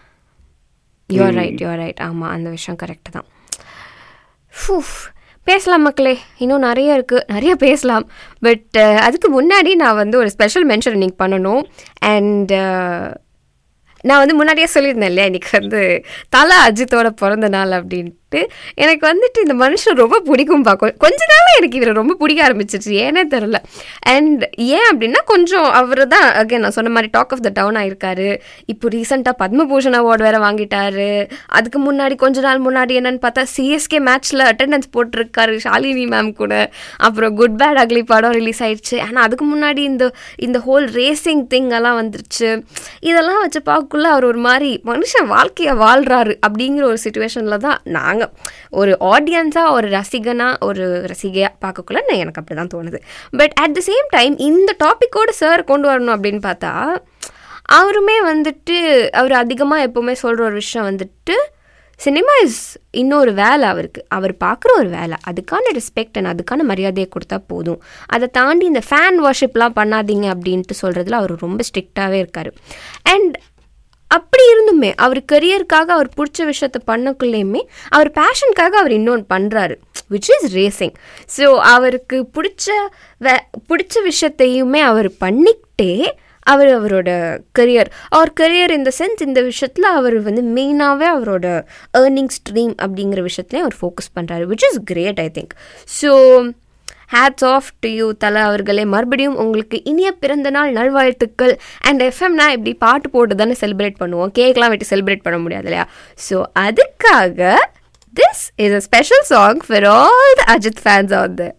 A: யூஆர்
F: ம்.
A: ரைட் யூஆர் ரைட் ஆமாம் அந்த விஷயம் கரெக்டு தான் ஃபூஃப் பேசலாம் மக்களே இன்னும் நிறைய இருக்குது நிறைய பேசலாம் பட் அதுக்கு முன்னாடி நான் வந்து ஒரு ஸ்பெஷல் மென்ஷன் இன்னைக்கு பண்ணணும் அண்ட் நான் வந்து முன்னாடியே சொல்லியிருந்தேன் இல்லையா இன்னைக்கு வந்து தலா அஜித்தோட பிறந்த நாள் அப்படின்ட்டு எனக்கு வந்துட்டு இந்த மனுஷன் ரொம்ப பிடிக்கும் பார்க்கும் கொஞ்ச நாளாக எனக்கு இவரை ரொம்ப பிடிக்க ஆரம்பிச்சிருச்சு ஏனே தெரில அண்ட் ஏன் அப்படின்னா கொஞ்சம் அவர் தான் அகைன் நான் சொன்ன மாதிரி டாக் ஆஃப் த டவுன் ஆயிருக்காரு இப்போ ரீசெண்டாக பத்மபூஷன் அவார்டு வேற வாங்கிட்டாரு அதுக்கு முன்னாடி கொஞ்ச நாள் முன்னாடி என்னன்னு பார்த்தா சிஎஸ்கே மேட்ச்சில் அட்டெண்டன்ஸ் போட்டிருக்காரு ஷாலினி மேம் கூட அப்புறம் குட் பேட் அக்லி படம் ரிலீஸ் ஆயிடுச்சு ஆனால் அதுக்கு முன்னாடி இந்த இந்த ஹோல் ரேசிங் திங் எல்லாம் வந்துருச்சு இதெல்லாம் வச்சு பார்க்கக்குள்ள அவர் ஒரு மாதிரி மனுஷன் வாழ்க்கையை வாழ்றாரு அப்படிங்கிற ஒரு சுச்சுவேஷனில் தான் நாங்கள் ஒரு ஆடியன்ஸாக ஒரு ரசிகனாக ஒரு ரசிகையாக பார்க்கக்குள்ள நான் எனக்கு அப்படி தான் தோணுது but at the same time இந்த டாப்பிக்கோடு சார் கொண்டு வரணும் அப்படின்னு பார்த்தா அவருமே வந்துட்டு அவர் அதிகமாக எப்போவுமே சொல்கிற ஒரு விஷயம் வந்துட்டு சினிமா இஸ் இன்னொரு வேலை அவருக்கு அவர் பார்க்குற ஒரு வேலை அதுக்கான ரெஸ்பெக்ட் அண்ட் அதுக்கான மரியாதையை கொடுத்தா போதும் அதை தாண்டி இந்த ஃபேன் வர்ஷிப்லாம் பண்ணாதீங்க அப்படின்ட்டு சொல்கிறதுல அவர் ரொம்ப ஸ்ட்ரிக்டாகவே இருக்கார் அண்ட் அப்படி இருந்துமே அவர் கரியருக்காக அவர் பிடிச்ச விஷயத்த பண்ணக்குள்ளேயுமே அவர் பேஷனுக்காக அவர் இன்னொன்று பண்ணுறாரு விச் இஸ் ரேசிங் ஸோ அவருக்கு பிடிச்ச வே பிடிச்ச விஷயத்தையுமே அவர் பண்ணிக்கிட்டே அவர் அவரோட கரியர் அவர் கரியர் இந்த சென்ஸ் இந்த விஷயத்தில் அவர் வந்து மெயினாகவே அவரோட ஏர்னிங் ஸ்ட்ரீம் அப்படிங்கிற விஷயத்துலேயும் அவர் ஃபோக்கஸ் பண்ணுறாரு which is great I think so hats off to you தலை அவர்களே மறுபடியும் உங்களுக்கு இனிய பிறந்த நாள் நல்வாழ்த்துக்கள் அண்ட் எஃப்எம்னா இப்படி பாட்டு போட்டு தானே செலிப்ரேட் பண்ணுவோம் கேக்லாம் வெட்டி செலிப்ரேட் பண்ண முடியாது இல்லையா ஸோ அதுக்காக this is a special song for all the Ajit fans out there.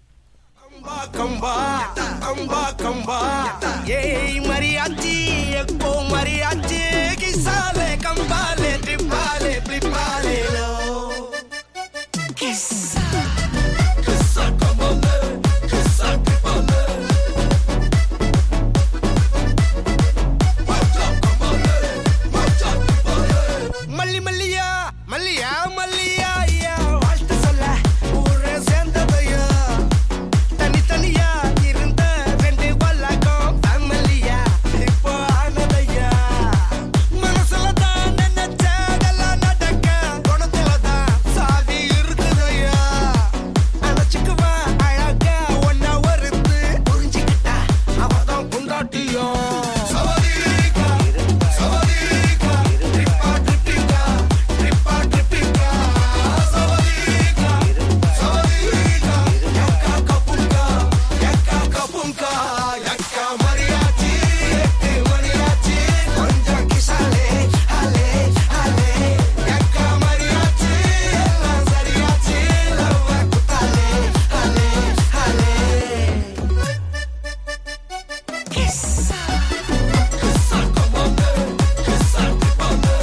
O: ஏய் மரியாச்சி எக்கோ மரியாச்சி கிசாலே கம்பாலே ட்ரிப்பாலே ப்ளிப்பாலே லோ கிஸ்ஸா கிஸ்ஸா கம்பாலே கிஸ்ஸா ட்ரிப்பாலே மல்லி மல்லியா மல்லியா மல்லியா ஐயா வாழ்த்து சொல்ல ஊரே சேர்ந்ததையா தனித்தனியா இருந்த ரெண்டு வல்லகம் ஃபேமிலியா இப்போ ஆனதையா மனசுல தான் நினைச்சதெல்லாம் நடக்க குணத்துல தான் சாவி இருக்குதையா அணைச்சுக்குவா அழகா ஒன்னா ஒருத்து புரிஞ்சுக்கிட்டா அவதான் குண்டாட்டியா சவதீகா சவதீகா ட்ரிப்பா ட்ரிப்பிகா ட்ரிப்பா ட்ரிப்பிகா சவதீகா சவதீகா யக்கா கப்புங்கா யக்கா கப்புங்கா யக்கா மரியாச்சி எட்டு மணியாச்சி கொஞ்சம் கிசாலே ஹலே ஹலே யக்கா மரியாச்சி எல்லாம் சரியாச்சி லவ்வ குத்தாலே ஹலே ஹலே கிஸ்ஸா கிஸ்ஸா கமாலே கிஸ்ஸா டிப்பாலே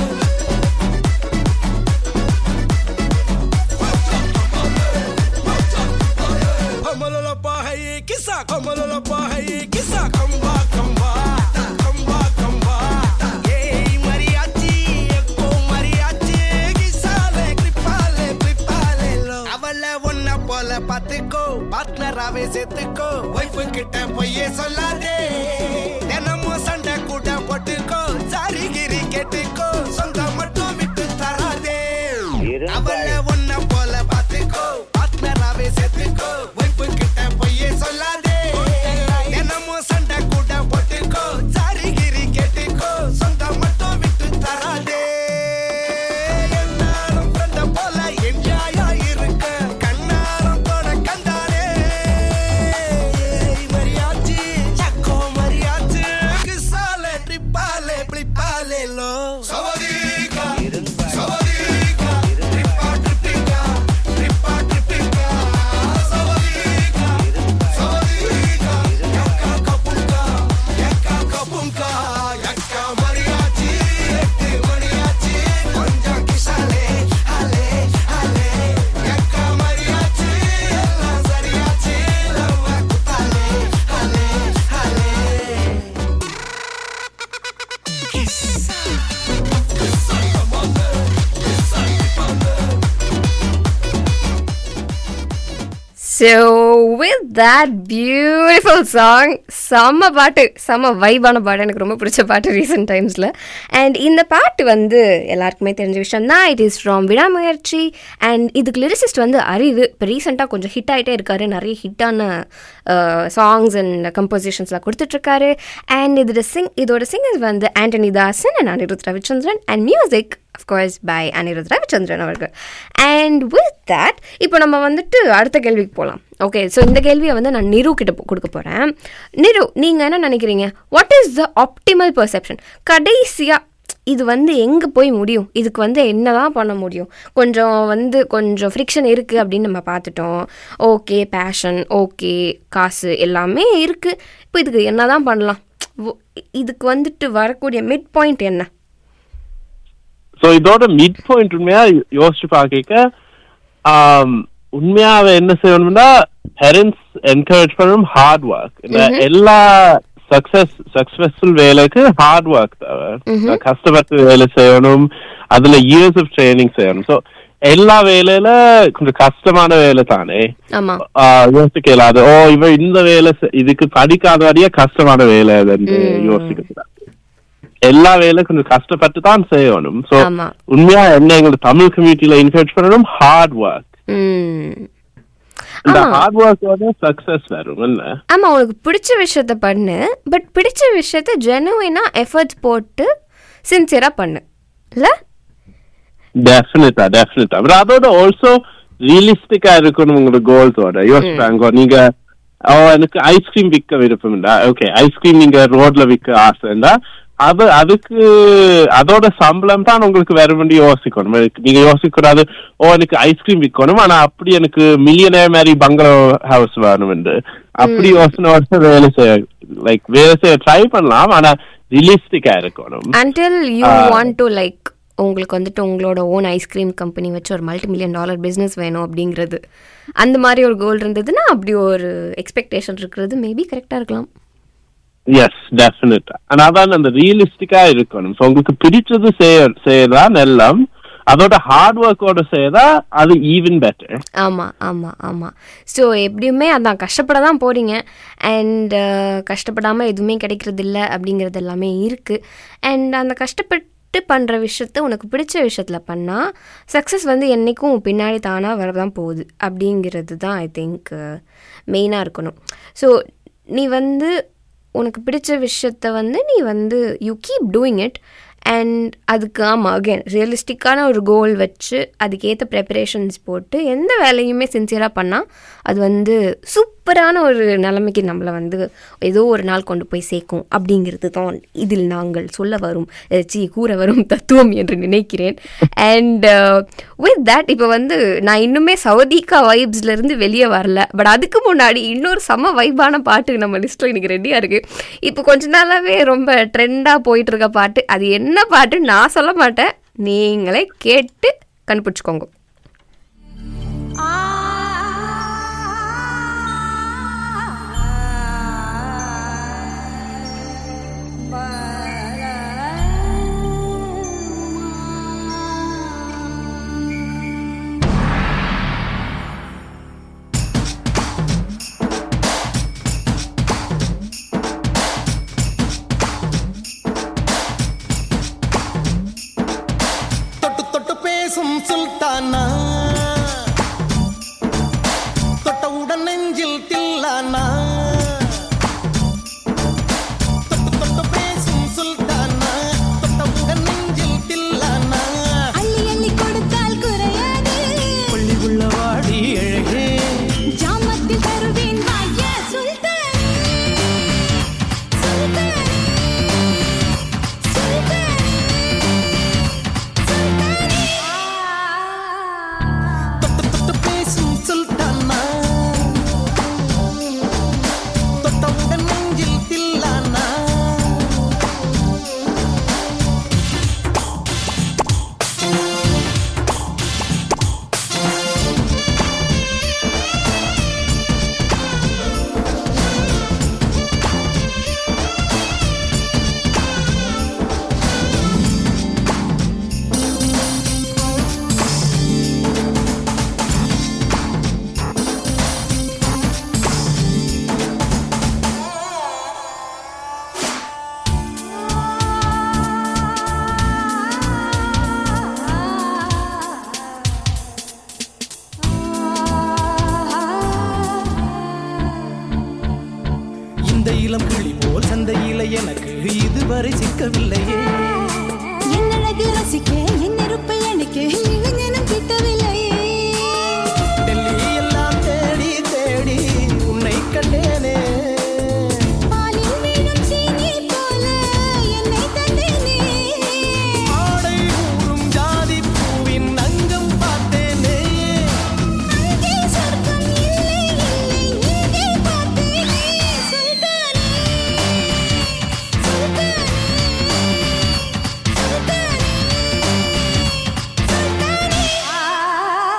O: Kamalala pahaye kisa kamalala pahaye kisa kamba kamba kamba kamba Yey mariachi ekko mariachi kisale kripale kripale lo அவள ஒன்ன போல பாத்துக்கோ பார்ட்னராவே சேர்த்துக்கோ ஒய்ஃபு கிட்ட பொய்யே சொல்லாதே தினமும் சண்டை கூட போட்டுக்கோ சாரி கிரி கேட்டுக்கோ சொந்தம் மட்டும் விட்டு தராதே அவள ஒன்ன போல பாத்துக்கோ பார்ட்னராவே சேர்த்துக்கோ ஒய்ஃபு கிட்ட பொய்யே சொல்லாதே தினமும் சண்டை கூட போட்டுக்கோ சாரி கிரி கேட்டுக்கோ சொந்தம் மட்டும் விட்டு தராதே என்னாலும் friend போல enjoy ஆ இருக்க கண்ணாரம் தொட கண்டாலே மரியாச்சி சக்கோ மரியாச்சி கிசாலே ட்ரிப்பாலே ப்ளிப்பாலே லோ சவதீகா சவதீகா ட்ரிப்பா ட்ரிப்பிகா ட்ரிப்பா ட்ரிப்பிகா சவதீகா சவதீகா யக்கா கப்புங்கா யக்கா கப்புங்கா யக்கா மரியாச்சி எட்டு மணியாச்சி கொஞ்சம் கிசாலே ஹலே ஹலே யக்கா மரியாச்சி எல்லாம் சரியாச்சி லவ்வ குத்தாலே ஹலே ஹலே கிஸ்ஸா கிஸ்ஸா கமாலே கிஸ்ஸா டிப்பாலே
A: So, with that beautiful song, செம்ம பாட்டு செம்ம வைபான பாட்டு எனக்கு ரொம்ப பிடிச்ச பாட்டு ரீசெண்ட் டைம்ஸில் அண்ட் இந்த பாட்டு வந்து எல்லாருக்குமே தெரிஞ்ச விஷயம் தான் it is from Vidaamuyarchi and இதுக்கு லிரிசிஸ்ட் வந்து அறிவு இப்போ ரீசெண்டாக கொஞ்சம் ஹிட் ஆகிட்டே இருக்காரு நிறைய ஹிட்டான சாங்ஸ் அண்ட் கம்போசிஷன்ஸ்லாம் கொடுத்துட்ருக்காரு அண்ட் இதோட சிங் இதோட சிங்கர்ஸ் வந்து Anthony Daasan and Anirudh Ravichander and music of course by Anirudh Ravichander அவர்கள் அண்ட் வித் தட் இப்போ நம்ம வந்துட்டு அடுத்த கேள்விக்கு போகலாம் ஓகே ஸோ இந்த கேள்வியை வந்து நான் நிரு கிட்ட போ- கொடுக்க போகிறேன் நிரு நீங்கள் என்ன நினைக்கிறீங்க what is the optimal perception கடைசியாக இது வந்து எங்கே போய் முடியும் இதுக்கு வந்து என்னதான் பண்ண முடியும் கொஞ்சம் வந்து கொஞ்சம் ஃப்ரிக்ஷன் இருக்குது அப்படின்னு நம்ம பார்த்துட்டோம் ஓகே பேஷன் ஓகே காசு எல்லாமே இருக்குது இப்போ இதுக்கு என்னதான் பண்ணலாம் wo- இதுக்கு வந்துட்டு வரக்கூடிய மிட் பாயிண்ட் என்ன
F: சோ இதோட மிட் பாயிண்ட் உண்மையா யோசிச்சு பாக்க உண்மையா அவ என்ன செய்யணும்னா பேரண்ட்ஸ் என்கரேஜ் பண்ணணும் ஹார்ட் ஒர்க்
P: Mhm.
F: எல்லா சக்சஸ் சக்சஸ்ஃபுல் வேலைக்கு ஹார்ட் ஒர்க் தேவை
P: Mhm.
F: கஷ்டப்பட்டு வேலை செய்யணும் அதுல இயர்ஸ் ஆஃப் ட்ரைனிங் செய்யணும் சோ எல்லா வேலையில கொஞ்சம் கஷ்டமான வேலை தானே
A: ஆமாம்
F: ஆஹ் யோசிக்க இல்லாத ஓ இவ இந்த வேலை செ- இதுக்கு படிக்காத வரைய கஷ்டமான வேலை அதுன்னு யோசிக்க எல்லா வேலையும் கொஞ்சம் கஷ்டப்பட்டு தான் செய்யணும் சோ
A: ஆமா.
F: உண்மையா என்ன எங்களுக்கு தமிழ் கம்யூனிட்டியில என்கரேஜ் பண்ணணும் ஹார்ட் ஒர்க்
A: ம்
F: இந்த
A: ஆமா.
F: ஹார்ட் ஒர்க்கோட சக்சஸ் வரும் இல்ல
A: ஆமாம் உனக்கு பிடிச்ச விஷயத்த பண்ணு பட் பிடிச்ச விஷயத்த ஜெனுவினாக எஃபர்ட்ஸ் போட்டு சின்சியராக பண்ணு இல்லை
F: டெஃபினட்டா டெஃபினட்டா பட் அதோட ஆல்சோ ரியலிஸ்டிக்கா இருக்கணும் உங்களோட கோல்ஸோட யோசிப்பாங்க நீங்க ஓ எனக்கு ஐஸ்கிரீம் விற்க விருப்பம்டா ஓகே ஐஸ்கிரீம் நீங்க ரோட்ல விற்க ஆசைண்டா அது அதுக்கு அதோட சம்பளம் தான் உங்களுக்கு வேற வேண்டி யோசிக்கணும் எனக்கு- நீங்க யோசிக்க கூடாது ஓ எனக்கு ஐஸ்கிரீம் விற்கணும் ஆனா அப்படி எனக்கு மில்லியனே மாதிரி பங்களோ ஹவுஸ் வேணும் என்று அப்படி யோசனை வேலை செய்ய லைக் வேலை செய்ய ட்ரை பண்ணலாம் ஆனா ரியலிஸ்டிக்கா இருக்கணும்
A: until you
F: Ah.
A: Want to like உங்களுக்கு வந்துட்டு உங்களோட ஓன் ஐஸ்கிரீம் கம்பெனி வச்சு ஒரு மல்டி மில்லியன் டாலர் பிஸ்னஸ் வேணும் அப்படிங்கிறது அந்த மாதிரி ஒரு கோல் இருந்ததுன்னா அப்படி ஒரு எக்ஸ்பெக்டேஷன் இருக்கிறது மேபி கரெக்டாக இருக்கலாம்
F: எஸ் டெஃபினட்டா ஆனா அதான் அந்த ரியலிஸ்டிக்கா இருக்கணும் So, உங்களுக்கு பிடிச்சது செய்ய செய்யலாம் எல்லாம் அதோட ஹார்ட் ஒர்க்கோட செய்யதா அது ஈவன் பெட்டர்
A: ஆமாம் ஆமாம் ஆமாம் ஸோ எப்படியுமே அதான் கஷ்டப்பட தான் போகிறீங்க அண்ட் கஷ்டப்படாமல் எதுவுமே கிடைக்கிறது இல்லை அப்படிங்கிறது எல்லாமே இருக்குது அண்ட் அந்த கஷ்டப்பட்டு பண்ணுற விஷயத்த உனக்கு பிடிச்ச விஷயத்தில் பண்ணால் சக்ஸஸ் வந்து என்றைக்கும் பின்னாடி தானாக வரதான் போகுது அப்படிங்கிறது தான் ஐ திங்க் மெயினாக இருக்கணும் ஸோ நீ வந்து உனக்கு பிடிச்ச விஷயத்த வந்து நீ வந்து you keep doing it and அதுக்கு ஆமாம் அகைன் ரியலிஸ்டிக்கான ஒரு கோல் வச்சு அதுக்கேற்ற ப்ரெப்பரேஷன்ஸ் போட்டு எந்த வேலையுமே சின்சியராக பண்ணால் அது வந்து சூப்பரான ஒரு நிலைமைக்கு நம்மளை வந்து ஏதோ ஒரு நாள் கொண்டு போய் சேர்க்கும் அப்படிங்கிறது தான் இதில் நாங்கள் சொல்ல வரும் அஹ், சி கூற வரும் தத்துவம் என்று நினைக்கிறேன் அண்ட் வித் தட் இப்போ வந்து நான் இன்னுமே சவுதிகா வைப்ஸ்லேருந்து வெளியே வரல பட் அதுக்கு முன்னாடி இன்னொரு செம வைபான பாட்டு நம்ம லிஸ்ட்டில் இன்னைக்கு ரெடியாக இருக்குது இப்போ கொஞ்ச நாளாகவே ரொம்ப ட்ரெண்டாக போயிட்டு இருக்க பாட்டு அது என்ன பாட்டு நான் சொல்ல மாட்டேன் நீங்களே கேட்டு கண்டுபிடிச்சிக்கோங்க
K: தொட்டு தொட்டு பேசும் சுல்தானா தொட்டவுடன் நெஞ்சில் தில்லானா தொட்டு தொட்டு பேசும் சுல்தானா தொட்டவுடன் நெஞ்சில் தில்லானா
C: அள்ளி அள்ளி கொடுத்தால் குறையாது
K: பள்ளி உள்ள வாடி அழகே
C: ஜாமத்தில் தருவேன் வாய சுல்தான் சுல்தான்
K: தொட்டு தொட்டு பேசும் சுல்தானா தொட்டவுடன் நெஞ்சில் தில்லானா இந்த இளம் கிளி போல் சந்தையில எனக்கு இதுவரை சிக்கவில்லையே
C: என்னழகு ரசிக்க என் நெருப்பை அணைக்க இளைஞனும் கிட்டவில்லையே
K: டெல்லி எல்லாம் தேடி தேடி உன்னை கண்டேனே
C: பாலில் வீணும் சீனி போல என்னை தந்தேனே
K: ஆடை ஊறும் ஜாதி பூவின் அங்கம் பார்த்தேனே
C: அங்கே சொர்க்கம் இல்லை இல்லை இங்கே பார்த்தேனே சுல்தானே சுல்தானே சுல்தானே சுல்தானே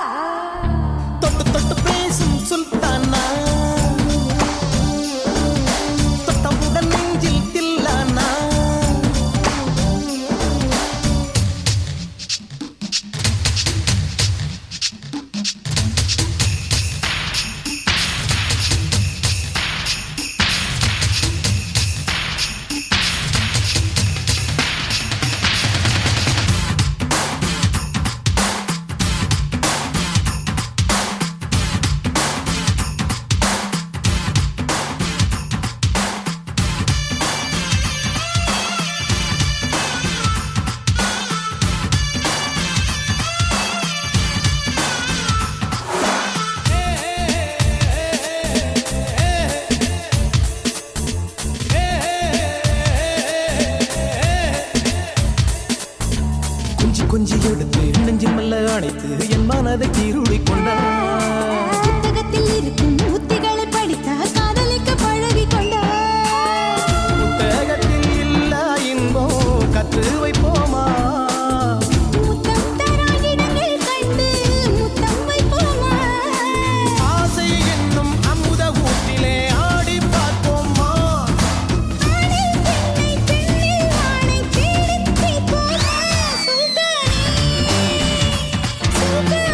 K: கொஞ்சி எடுத்து நெஞ்சில் மெல்ல அணைத்து என் மனதை கீருடி கொண்டார்
C: புத்தகத்தில் இருக்கும் உத்திகளை படித்தால் காதலிக்க பழகிக் கொண்டார்
K: புத்தகத்தில் இல்ல இன்பம் கற்று வைப்போமா
C: முத்தம் தரா இடங்கள் கண்டு முத்தம் வைப்போமா
K: ஆசை என்னும் அமுத ஊற்றிலே ஆடி பார்ப்போமா
C: ஆணில் பெண்ணை பெண்ணில் ஆணை தேடித் தைப்போமா சுல்தானே சுல்தானே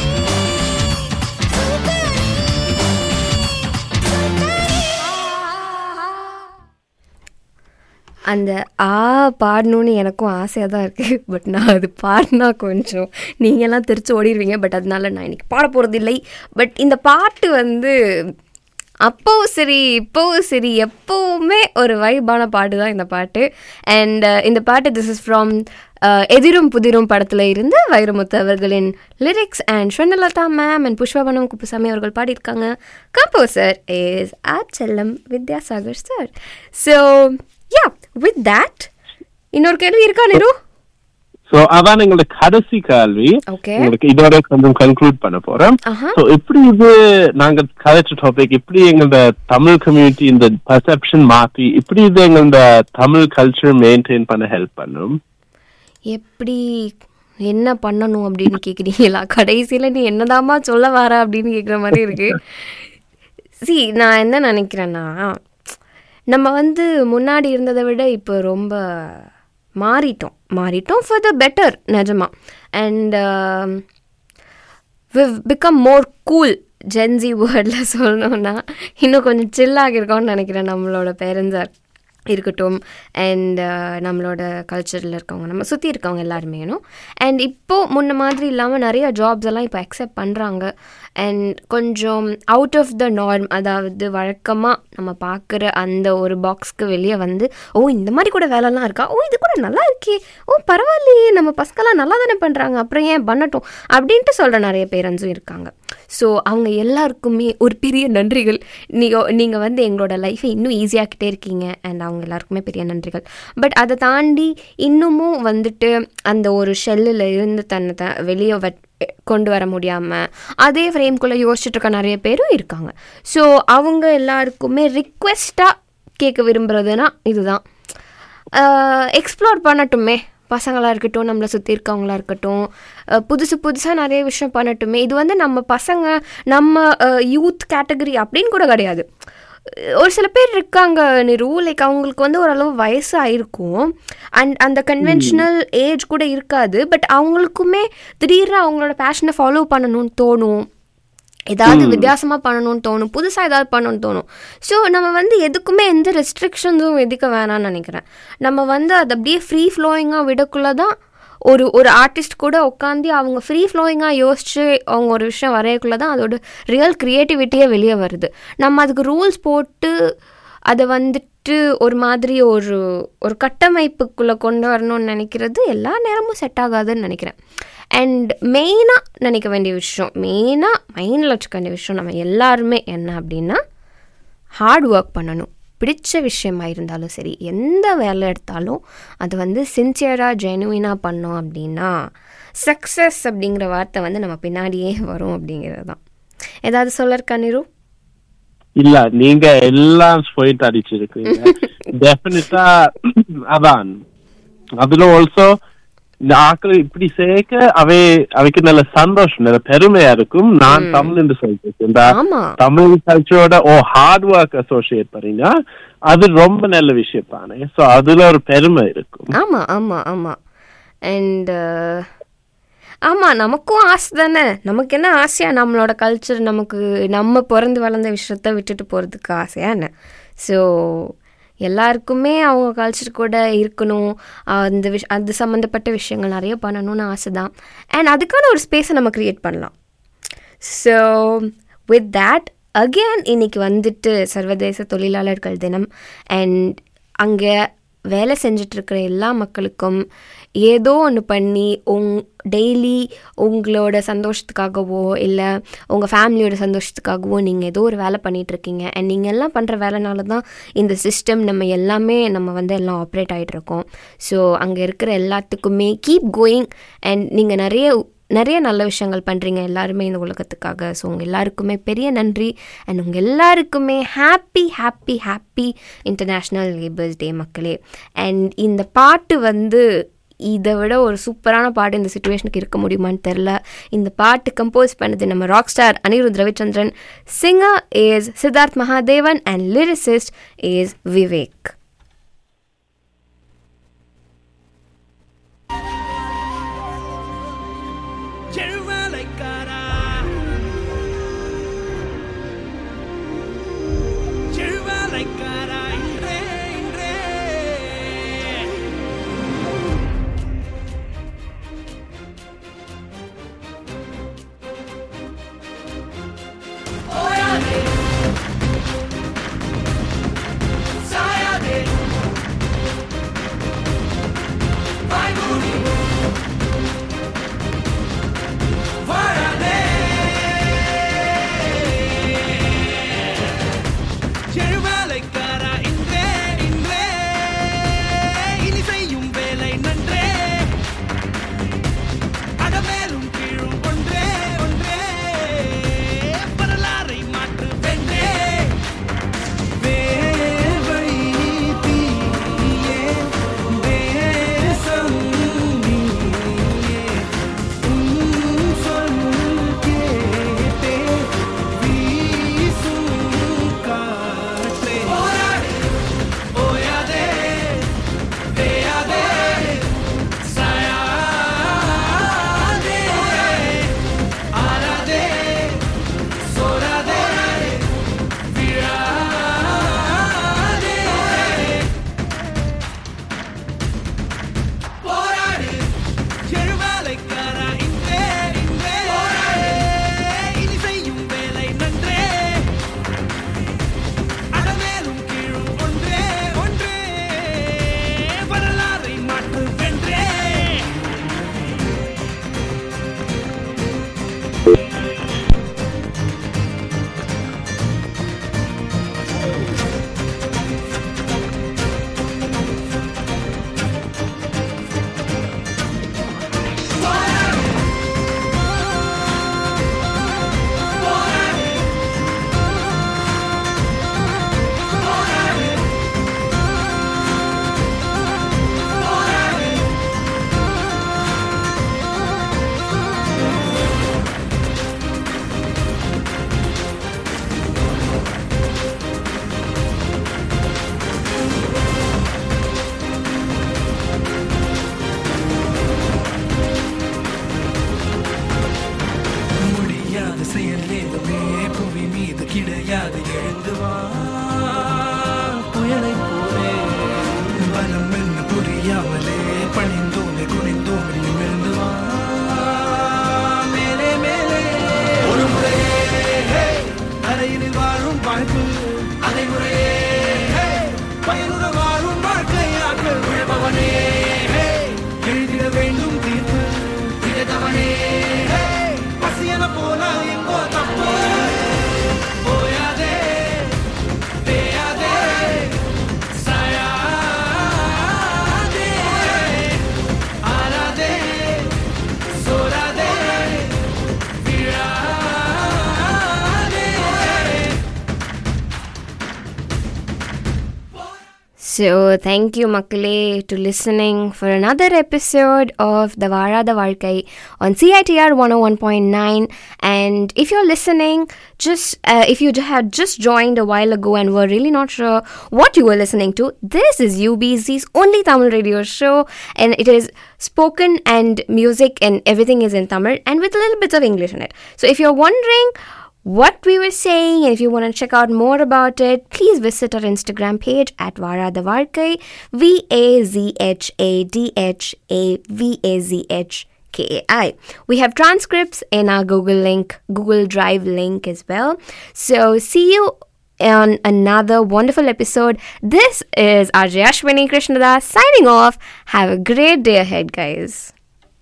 A: அந்த ஆ பாடணும்னு எனக்கும் ஆசையாக தான் இருக்குது பட் நான் அது பாடினா கொஞ்சம் நீங்கள்லாம் தெரிச்சு ஓடிடுவீங்க பட் அதனால நான் இன்னைக்கு பாட போகிறது இல்லை பட் இந்த பாட்டு வந்து அப்போவும் சரி இப்போவும் சரி எப்போவுமே ஒரு வைபான பாட்டு தான் இந்த பாட்டு அண்ட் இந்த பாட்டு திஸ் இஸ் ஃப்ரம் எதிரும் புதிரும் படத்தில் இருந்து வைரமுத்து அவர்களின் lyrics and Swarnalatha ma'am and Pushpavanam Kuppusamy அவர்கள் பாடியிருக்காங்க composer is R Chellam Vidyasagar sir so yeah with that இன்னொரு கேள்வி இருக்கா நிரு
F: சோ அதான் எங்களோட கடைசி கேள்வி
A: Okay.
F: உங்களுக்கு இதோட கொஞ்சம் கன்க்ளூட் பண்ண போறோம்
A: ஆஹா.
F: சோ எப்படி இது நாங்க கதைச்ச டாபிக் இப்படி எங்களோட தமிழ் கம்யூனிட்டி இந்த பர்செப்ஷன் மாத்தி இப்படி இது எங்களோட தமிழ் கல்ச்சர் மெயின்டைன் பண்ண ஹெல்ப் பண்ணும்
A: எப்படி என்ன பண்ணணும் அப்படின்னு கேட்குறீங்களா கடைசியில் நீ என்னதாம்மா சொல்ல வர அப்படின்னு கேட்குற மாதிரி இருக்கு சி நான் என்ன நினைக்கிறேன்னா நம்ம வந்து முன்னாடி இருந்ததை விட இப்போ ரொம்ப மாறிட்டோம் மாறிட்டோம் ஃபார் த பெட்டர் நிஜமா and we've become more cool Gen Z வேர்டில் சொல்லணும்னா இன்னும் கொஞ்சம் சில்லாகிருக்கோம்னு நினைக்கிறேன் நம்மளோட பேரண்ட்ஸாக இருக்கட்டும் அண்ட் நம்மளோட கல்ச்சரில் இருக்கவங்க நம்ம சுற்றி இருக்கவங்க எல்லாருமே அண்ட் இப்போது முன்ன மாதிரி இல்லாமல் நிறைய ஜாப்ஸ் எல்லாம் இப்போ அக்செப்ட் பண்ணுறாங்க அண்ட் கொஞ்சம் அவுட் ஆஃப் த நார்ம் அதாவது வழக்கமாக நம்ம பார்க்குற அந்த ஒரு பாக்ஸ்க்கு வெளியே வந்து ஓ இந்த மாதிரி கூட வேலைலாம் இருக்கா ஓ இது கூட நல்லா இருக்கே ஓ பரவாயில்லையே நம்ம பசங்களாம் நல்லா தானே பண்ணுறாங்க அப்புறம் ஏன் பண்ணட்டும் அப்படின்ட்டு சொல்கிற நிறைய பேரண்ட்ஸும் இருக்காங்க ஸோ அவங்க எல்லாருக்குமே ஒரு பெரிய நன்றிகள் நீங்கள் நீங்கள் வந்து எங்களோட லைஃப்பை இன்னும் ஈஸியாக்கிட்டே இருக்கீங்க அண்ட் அவங்க எல்லாருக்குமே பெரிய நன்றிகள் பட் அதை தாண்டி இன்னமும் வந்துட்டு அந்த ஒரு ஷெல்லில் இருந்து தன்னை த வெளியே வட் கொண்டு வர முடியாமல் அதே ஃப்ரேம்குள்ளே யோசிச்சுட்டு இருக்க நிறைய பேரும் இருக்காங்க ஸோ அவங்க எல்லாருக்குமே ரிக்வெஸ்ட்டாக கேட்க விரும்புகிறதுனா இதுதான் எக்ஸ்ப்ளோர் பண்ணட்டுமே பசங்களாக இருக்கட்டும் நம்மளை சுற்றி இருக்கவங்களா இருக்கட்டும் அஹ் புதுசு புதுசாக நிறைய விஷயம் பண்ணட்டுமே இது வந்து நம்ம பசங்க நம்ம யூத் கேட்டகரி அப்படின்னு கூட கிடையாது ஒரு சில பேர் இருக்காங்க நிரு லைக் அவங்களுக்கு வந்து ஓரளவு வயசு ஆயிருக்கும் அண்ட் அந்த கன்வென்ஷனல் ஏஜ் கூட இருக்காது பட் அவங்களுக்குமே திடீர்னு அவங்களோட பேஷனை ஃபாலோ பண்ணணும்னு தோணும் ஏதாவது வித்தியாசமாக பண்ணணும்னு தோணும் புதுசாக ஏதாவது பண்ணணும்னு தோணும் ஸோ நம்ம வந்து எதுக்குமே எந்த ரெஸ்ட்ரிக்ஷன்ஸும் விதிக்க வேணாம்னு நினைக்கிறேன் நம்ம வந்து அதை அப்படியே ஃப்ரீ ஃப்ளோயிங்காக விடக்குள்ள தான் ஒரு ஒரு ஆர்டிஸ்ட் கூட உட்காந்து அவங்க ஃப்ரீ ஃப்ளோயிங்காக யோசிச்சு அவங்க ஒரு விஷயம் வரையக்குள்ள தான் அதோட ரியல் க்ரியேட்டிவிட்டியே வெளியே வருது நம்ம அதுக்கு ரூல்ஸ் போட்டு அதை வந்துட்டு ஒரு மாதிரி ஒரு ஒரு கட்டமைப்புக்குள்ளே கொண்டு வரணும்னு நினைக்கிறது எல்லா நேரமும் செட் ஆகாதுன்னு நினைக்கிறேன் அண்ட் மெயினாக நினைக்க வேண்டிய விஷயம் மெயினாக மைண்டில் வச்சுக்க வேண்டிய விஷயம் நம்ம எல்லாருமே என்ன அப்படின்னா ஹார்ட் ஒர்க் பண்ணணும் பிடிச்ச விஷயமா இருந்தாலும் சரி எந்த வேலை எடுத்தாலும் அது வந்து சின்சியராக ஜெனுவினாக பண்ணோம் அப்படின்னா சக்ஸஸ் அப்படிங்கிற வார்த்தை வந்து நம்ம பின்னாடியே வரும் அப்படிங்கிறது தான் ஏதாவது சொல்ல இருக்கா நிரு
F: இல்ல நீங்க எல்லாம் போயிட்டு அடிச்சிருக்கீங்க டெஃபினட்டா அதான் அதுல ஆல்சோ இந்த ஆக்கள் இப்படி சேர்க்க அவை அவைக்கு நல்ல சந்தோஷம் நல்ல பெருமையா இருக்கும் நான் தமிழ் என்று சொல்லிட்டு இந்த
A: ஆமா.
F: தமிழ் கல்ச்சரோட ஓ ஹார்ட் ஒர்க் அசோசியேட் பண்ணீங்க அது ரொம்ப நல்ல விஷயம் தானே சோ அதுல ஒரு பெருமை இருக்கும்
A: ஆமாம் ஆமாம் ஆமாம் அண்ட் ஆமாம் நமக்கும் ஆசை தானே நமக்கு என்ன ஆசையா நம்மளோட கல்ச்சர் நமக்கு நம்ம பிறந்து வளர்ந்த விஷயத்த விட்டுட்டு போகிறதுக்கு ஆசையா என்ன ஸோ எல்லாருக்குமே அவங்க கல்ச்சர் கூட இருக்கணும் அந்த விஷ் அது சம்மந்தப்பட்ட விஷயங்கள் நிறைய பண்ணணும்னு ஆசை தான் அண்ட் அதுக்கான ஒரு ஸ்பேஸை நம்ம க்ரியேட் பண்ணலாம் ஸோ வித் தேட் அகேன் இன்னைக்கு வந்துட்டு சர்வதேச தொழிலாளர்கள் தினம் அண்ட் அங்கே வேலை செஞ்சிட்ருக்கிற எல்லா மக்களுக்கும் ஏதோ ஒன்று பண்ணி உங் டெய்லி உங்களோட சந்தோஷத்துக்காகவோ இல்லை உங்கள் ஃபேமிலியோட சந்தோஷத்துக்காகவோ நீங்கள் ஏதோ ஒரு வேலை பண்ணிகிட்ருக்கீங்க அண்ட் நீங்கள் எல்லாம் பண்ணுற வேலைனால தான் இந்த சிஸ்டம் நம்ம எல்லாமே நம்ம வந்து எல்லாம் ஆப்ரேட் ஆகிட்ருக்கோம் ஸோ அங்கே இருக்கிற எல்லாத்துக்குமே கீப் கோயிங் அண்ட் நீங்கள் நிறைய நிறைய நல்ல விஷயங்கள் பண்ணுறீங்க எல்லாருமே இந்த உலகத்துக்காக ஸோ உங்கள் எல்லாருக்குமே பெரிய நன்றி அண்ட் உங்கள் எல்லாருக்குமே happy happy happy international labour's day மக்களே அண்ட் இந்த பாட்டு வந்து இதை விட ஒரு சூப்பரான பாட்டு இந்த சுச்சுவேஷனுக்கு இருக்க முடியுமான்னு தெரில இந்த பாட்டு கம்போஸ் பண்ணது நம்ம rock star Anirudh Ravichander singer is Siddharth Mahadevan and lyricist is Vivek
O: செழுவேலைக்காரா செழுவேலைக்காரா இன்றே இன்றே
H: ஓயாதே சாயாதே வாய்மூடி வாழாதே
O: செழுவேலைக்காரா இன்றே இன்றே இனி செய்யும் வேலை நன்றே அடமேலும் கீழும் ஒன்றே ஒன்றே வரலாறை மாற்று வென்றே வேவை தீயே தேசம் நீயே உன் சொல் கேட்டே வீசும் காற்றே போராடு ஓயாதே தேயாதே சாயாதே ஆராதே சோராதே விழாதே போராடு செழுவேலைக்காரா இன்றே இன்றே போராடு இனி செய்யும் வேலை நன்றே அடமேலும் கீழும் ஒன்றே ஒன்றே வரலாறை மாற்று வென்றே முடியாத செயல் ஏதுமே புவி மீது கிடையாது எழுந்து வா புயலை போலே பலம் என்ன புரியாமலே பணிந்தோமே குனிந்தோமே நிமிர்ந்து வா மேலே மேலே ஒரு முறையே ஹே, அறையினில் வாழும் வாழ்வு அதை முறையே ஹே, பயனுற வாழும் வாழ்க்கையாக்கள் விழுபவனே ஹே, எழுதிட வேண்டும் தீர்ப்பு திகழ்ந்தவனே ஹே, பசியன போல எங்கோ தப்பு ஓயாதே தேயாதே சாயாதே ஆராதே சோராதே விழாதே
A: So, thank you, Makale, to listening for another episode of the Vara the Varkai on CITR 101.9. And if you're listening, just uh, if you had just joined a while ago and were really not sure what you were listening to, this is UBC's only Tamil radio show, and it is spoken and music and everything is in Tamil and with a little bit of English in it. So, if you're wondering, what we were saying. And if you want to check out more about it, please visit our Instagram page at Vara the Varkai, V A Z H A D H A V A Z H K A I. We have transcripts in our Google link, Google Drive link as well. So see you on another wonderful episode. This is RJ Ashwini Krishnadas signing off. Have a great day ahead, guys.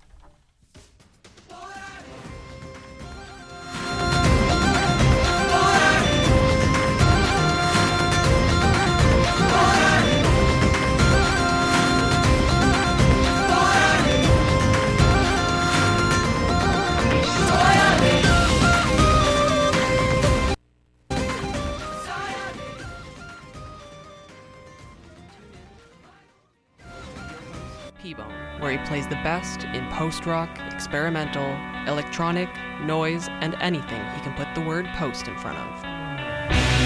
P: P-Bone, where he plays the best in post-rock, experimental, electronic, noise, and anything he can put the word post in front of.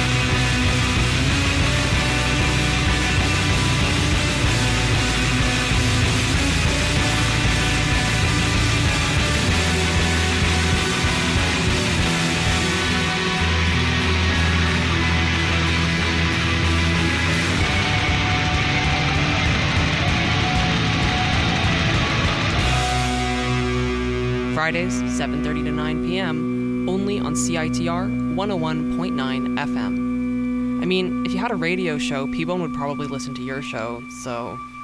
P: Fridays, 7:30 to 9 p.m., only on CITR 101.9 FM. I mean, if you had a radio show, P-Bone would probably listen to your show, so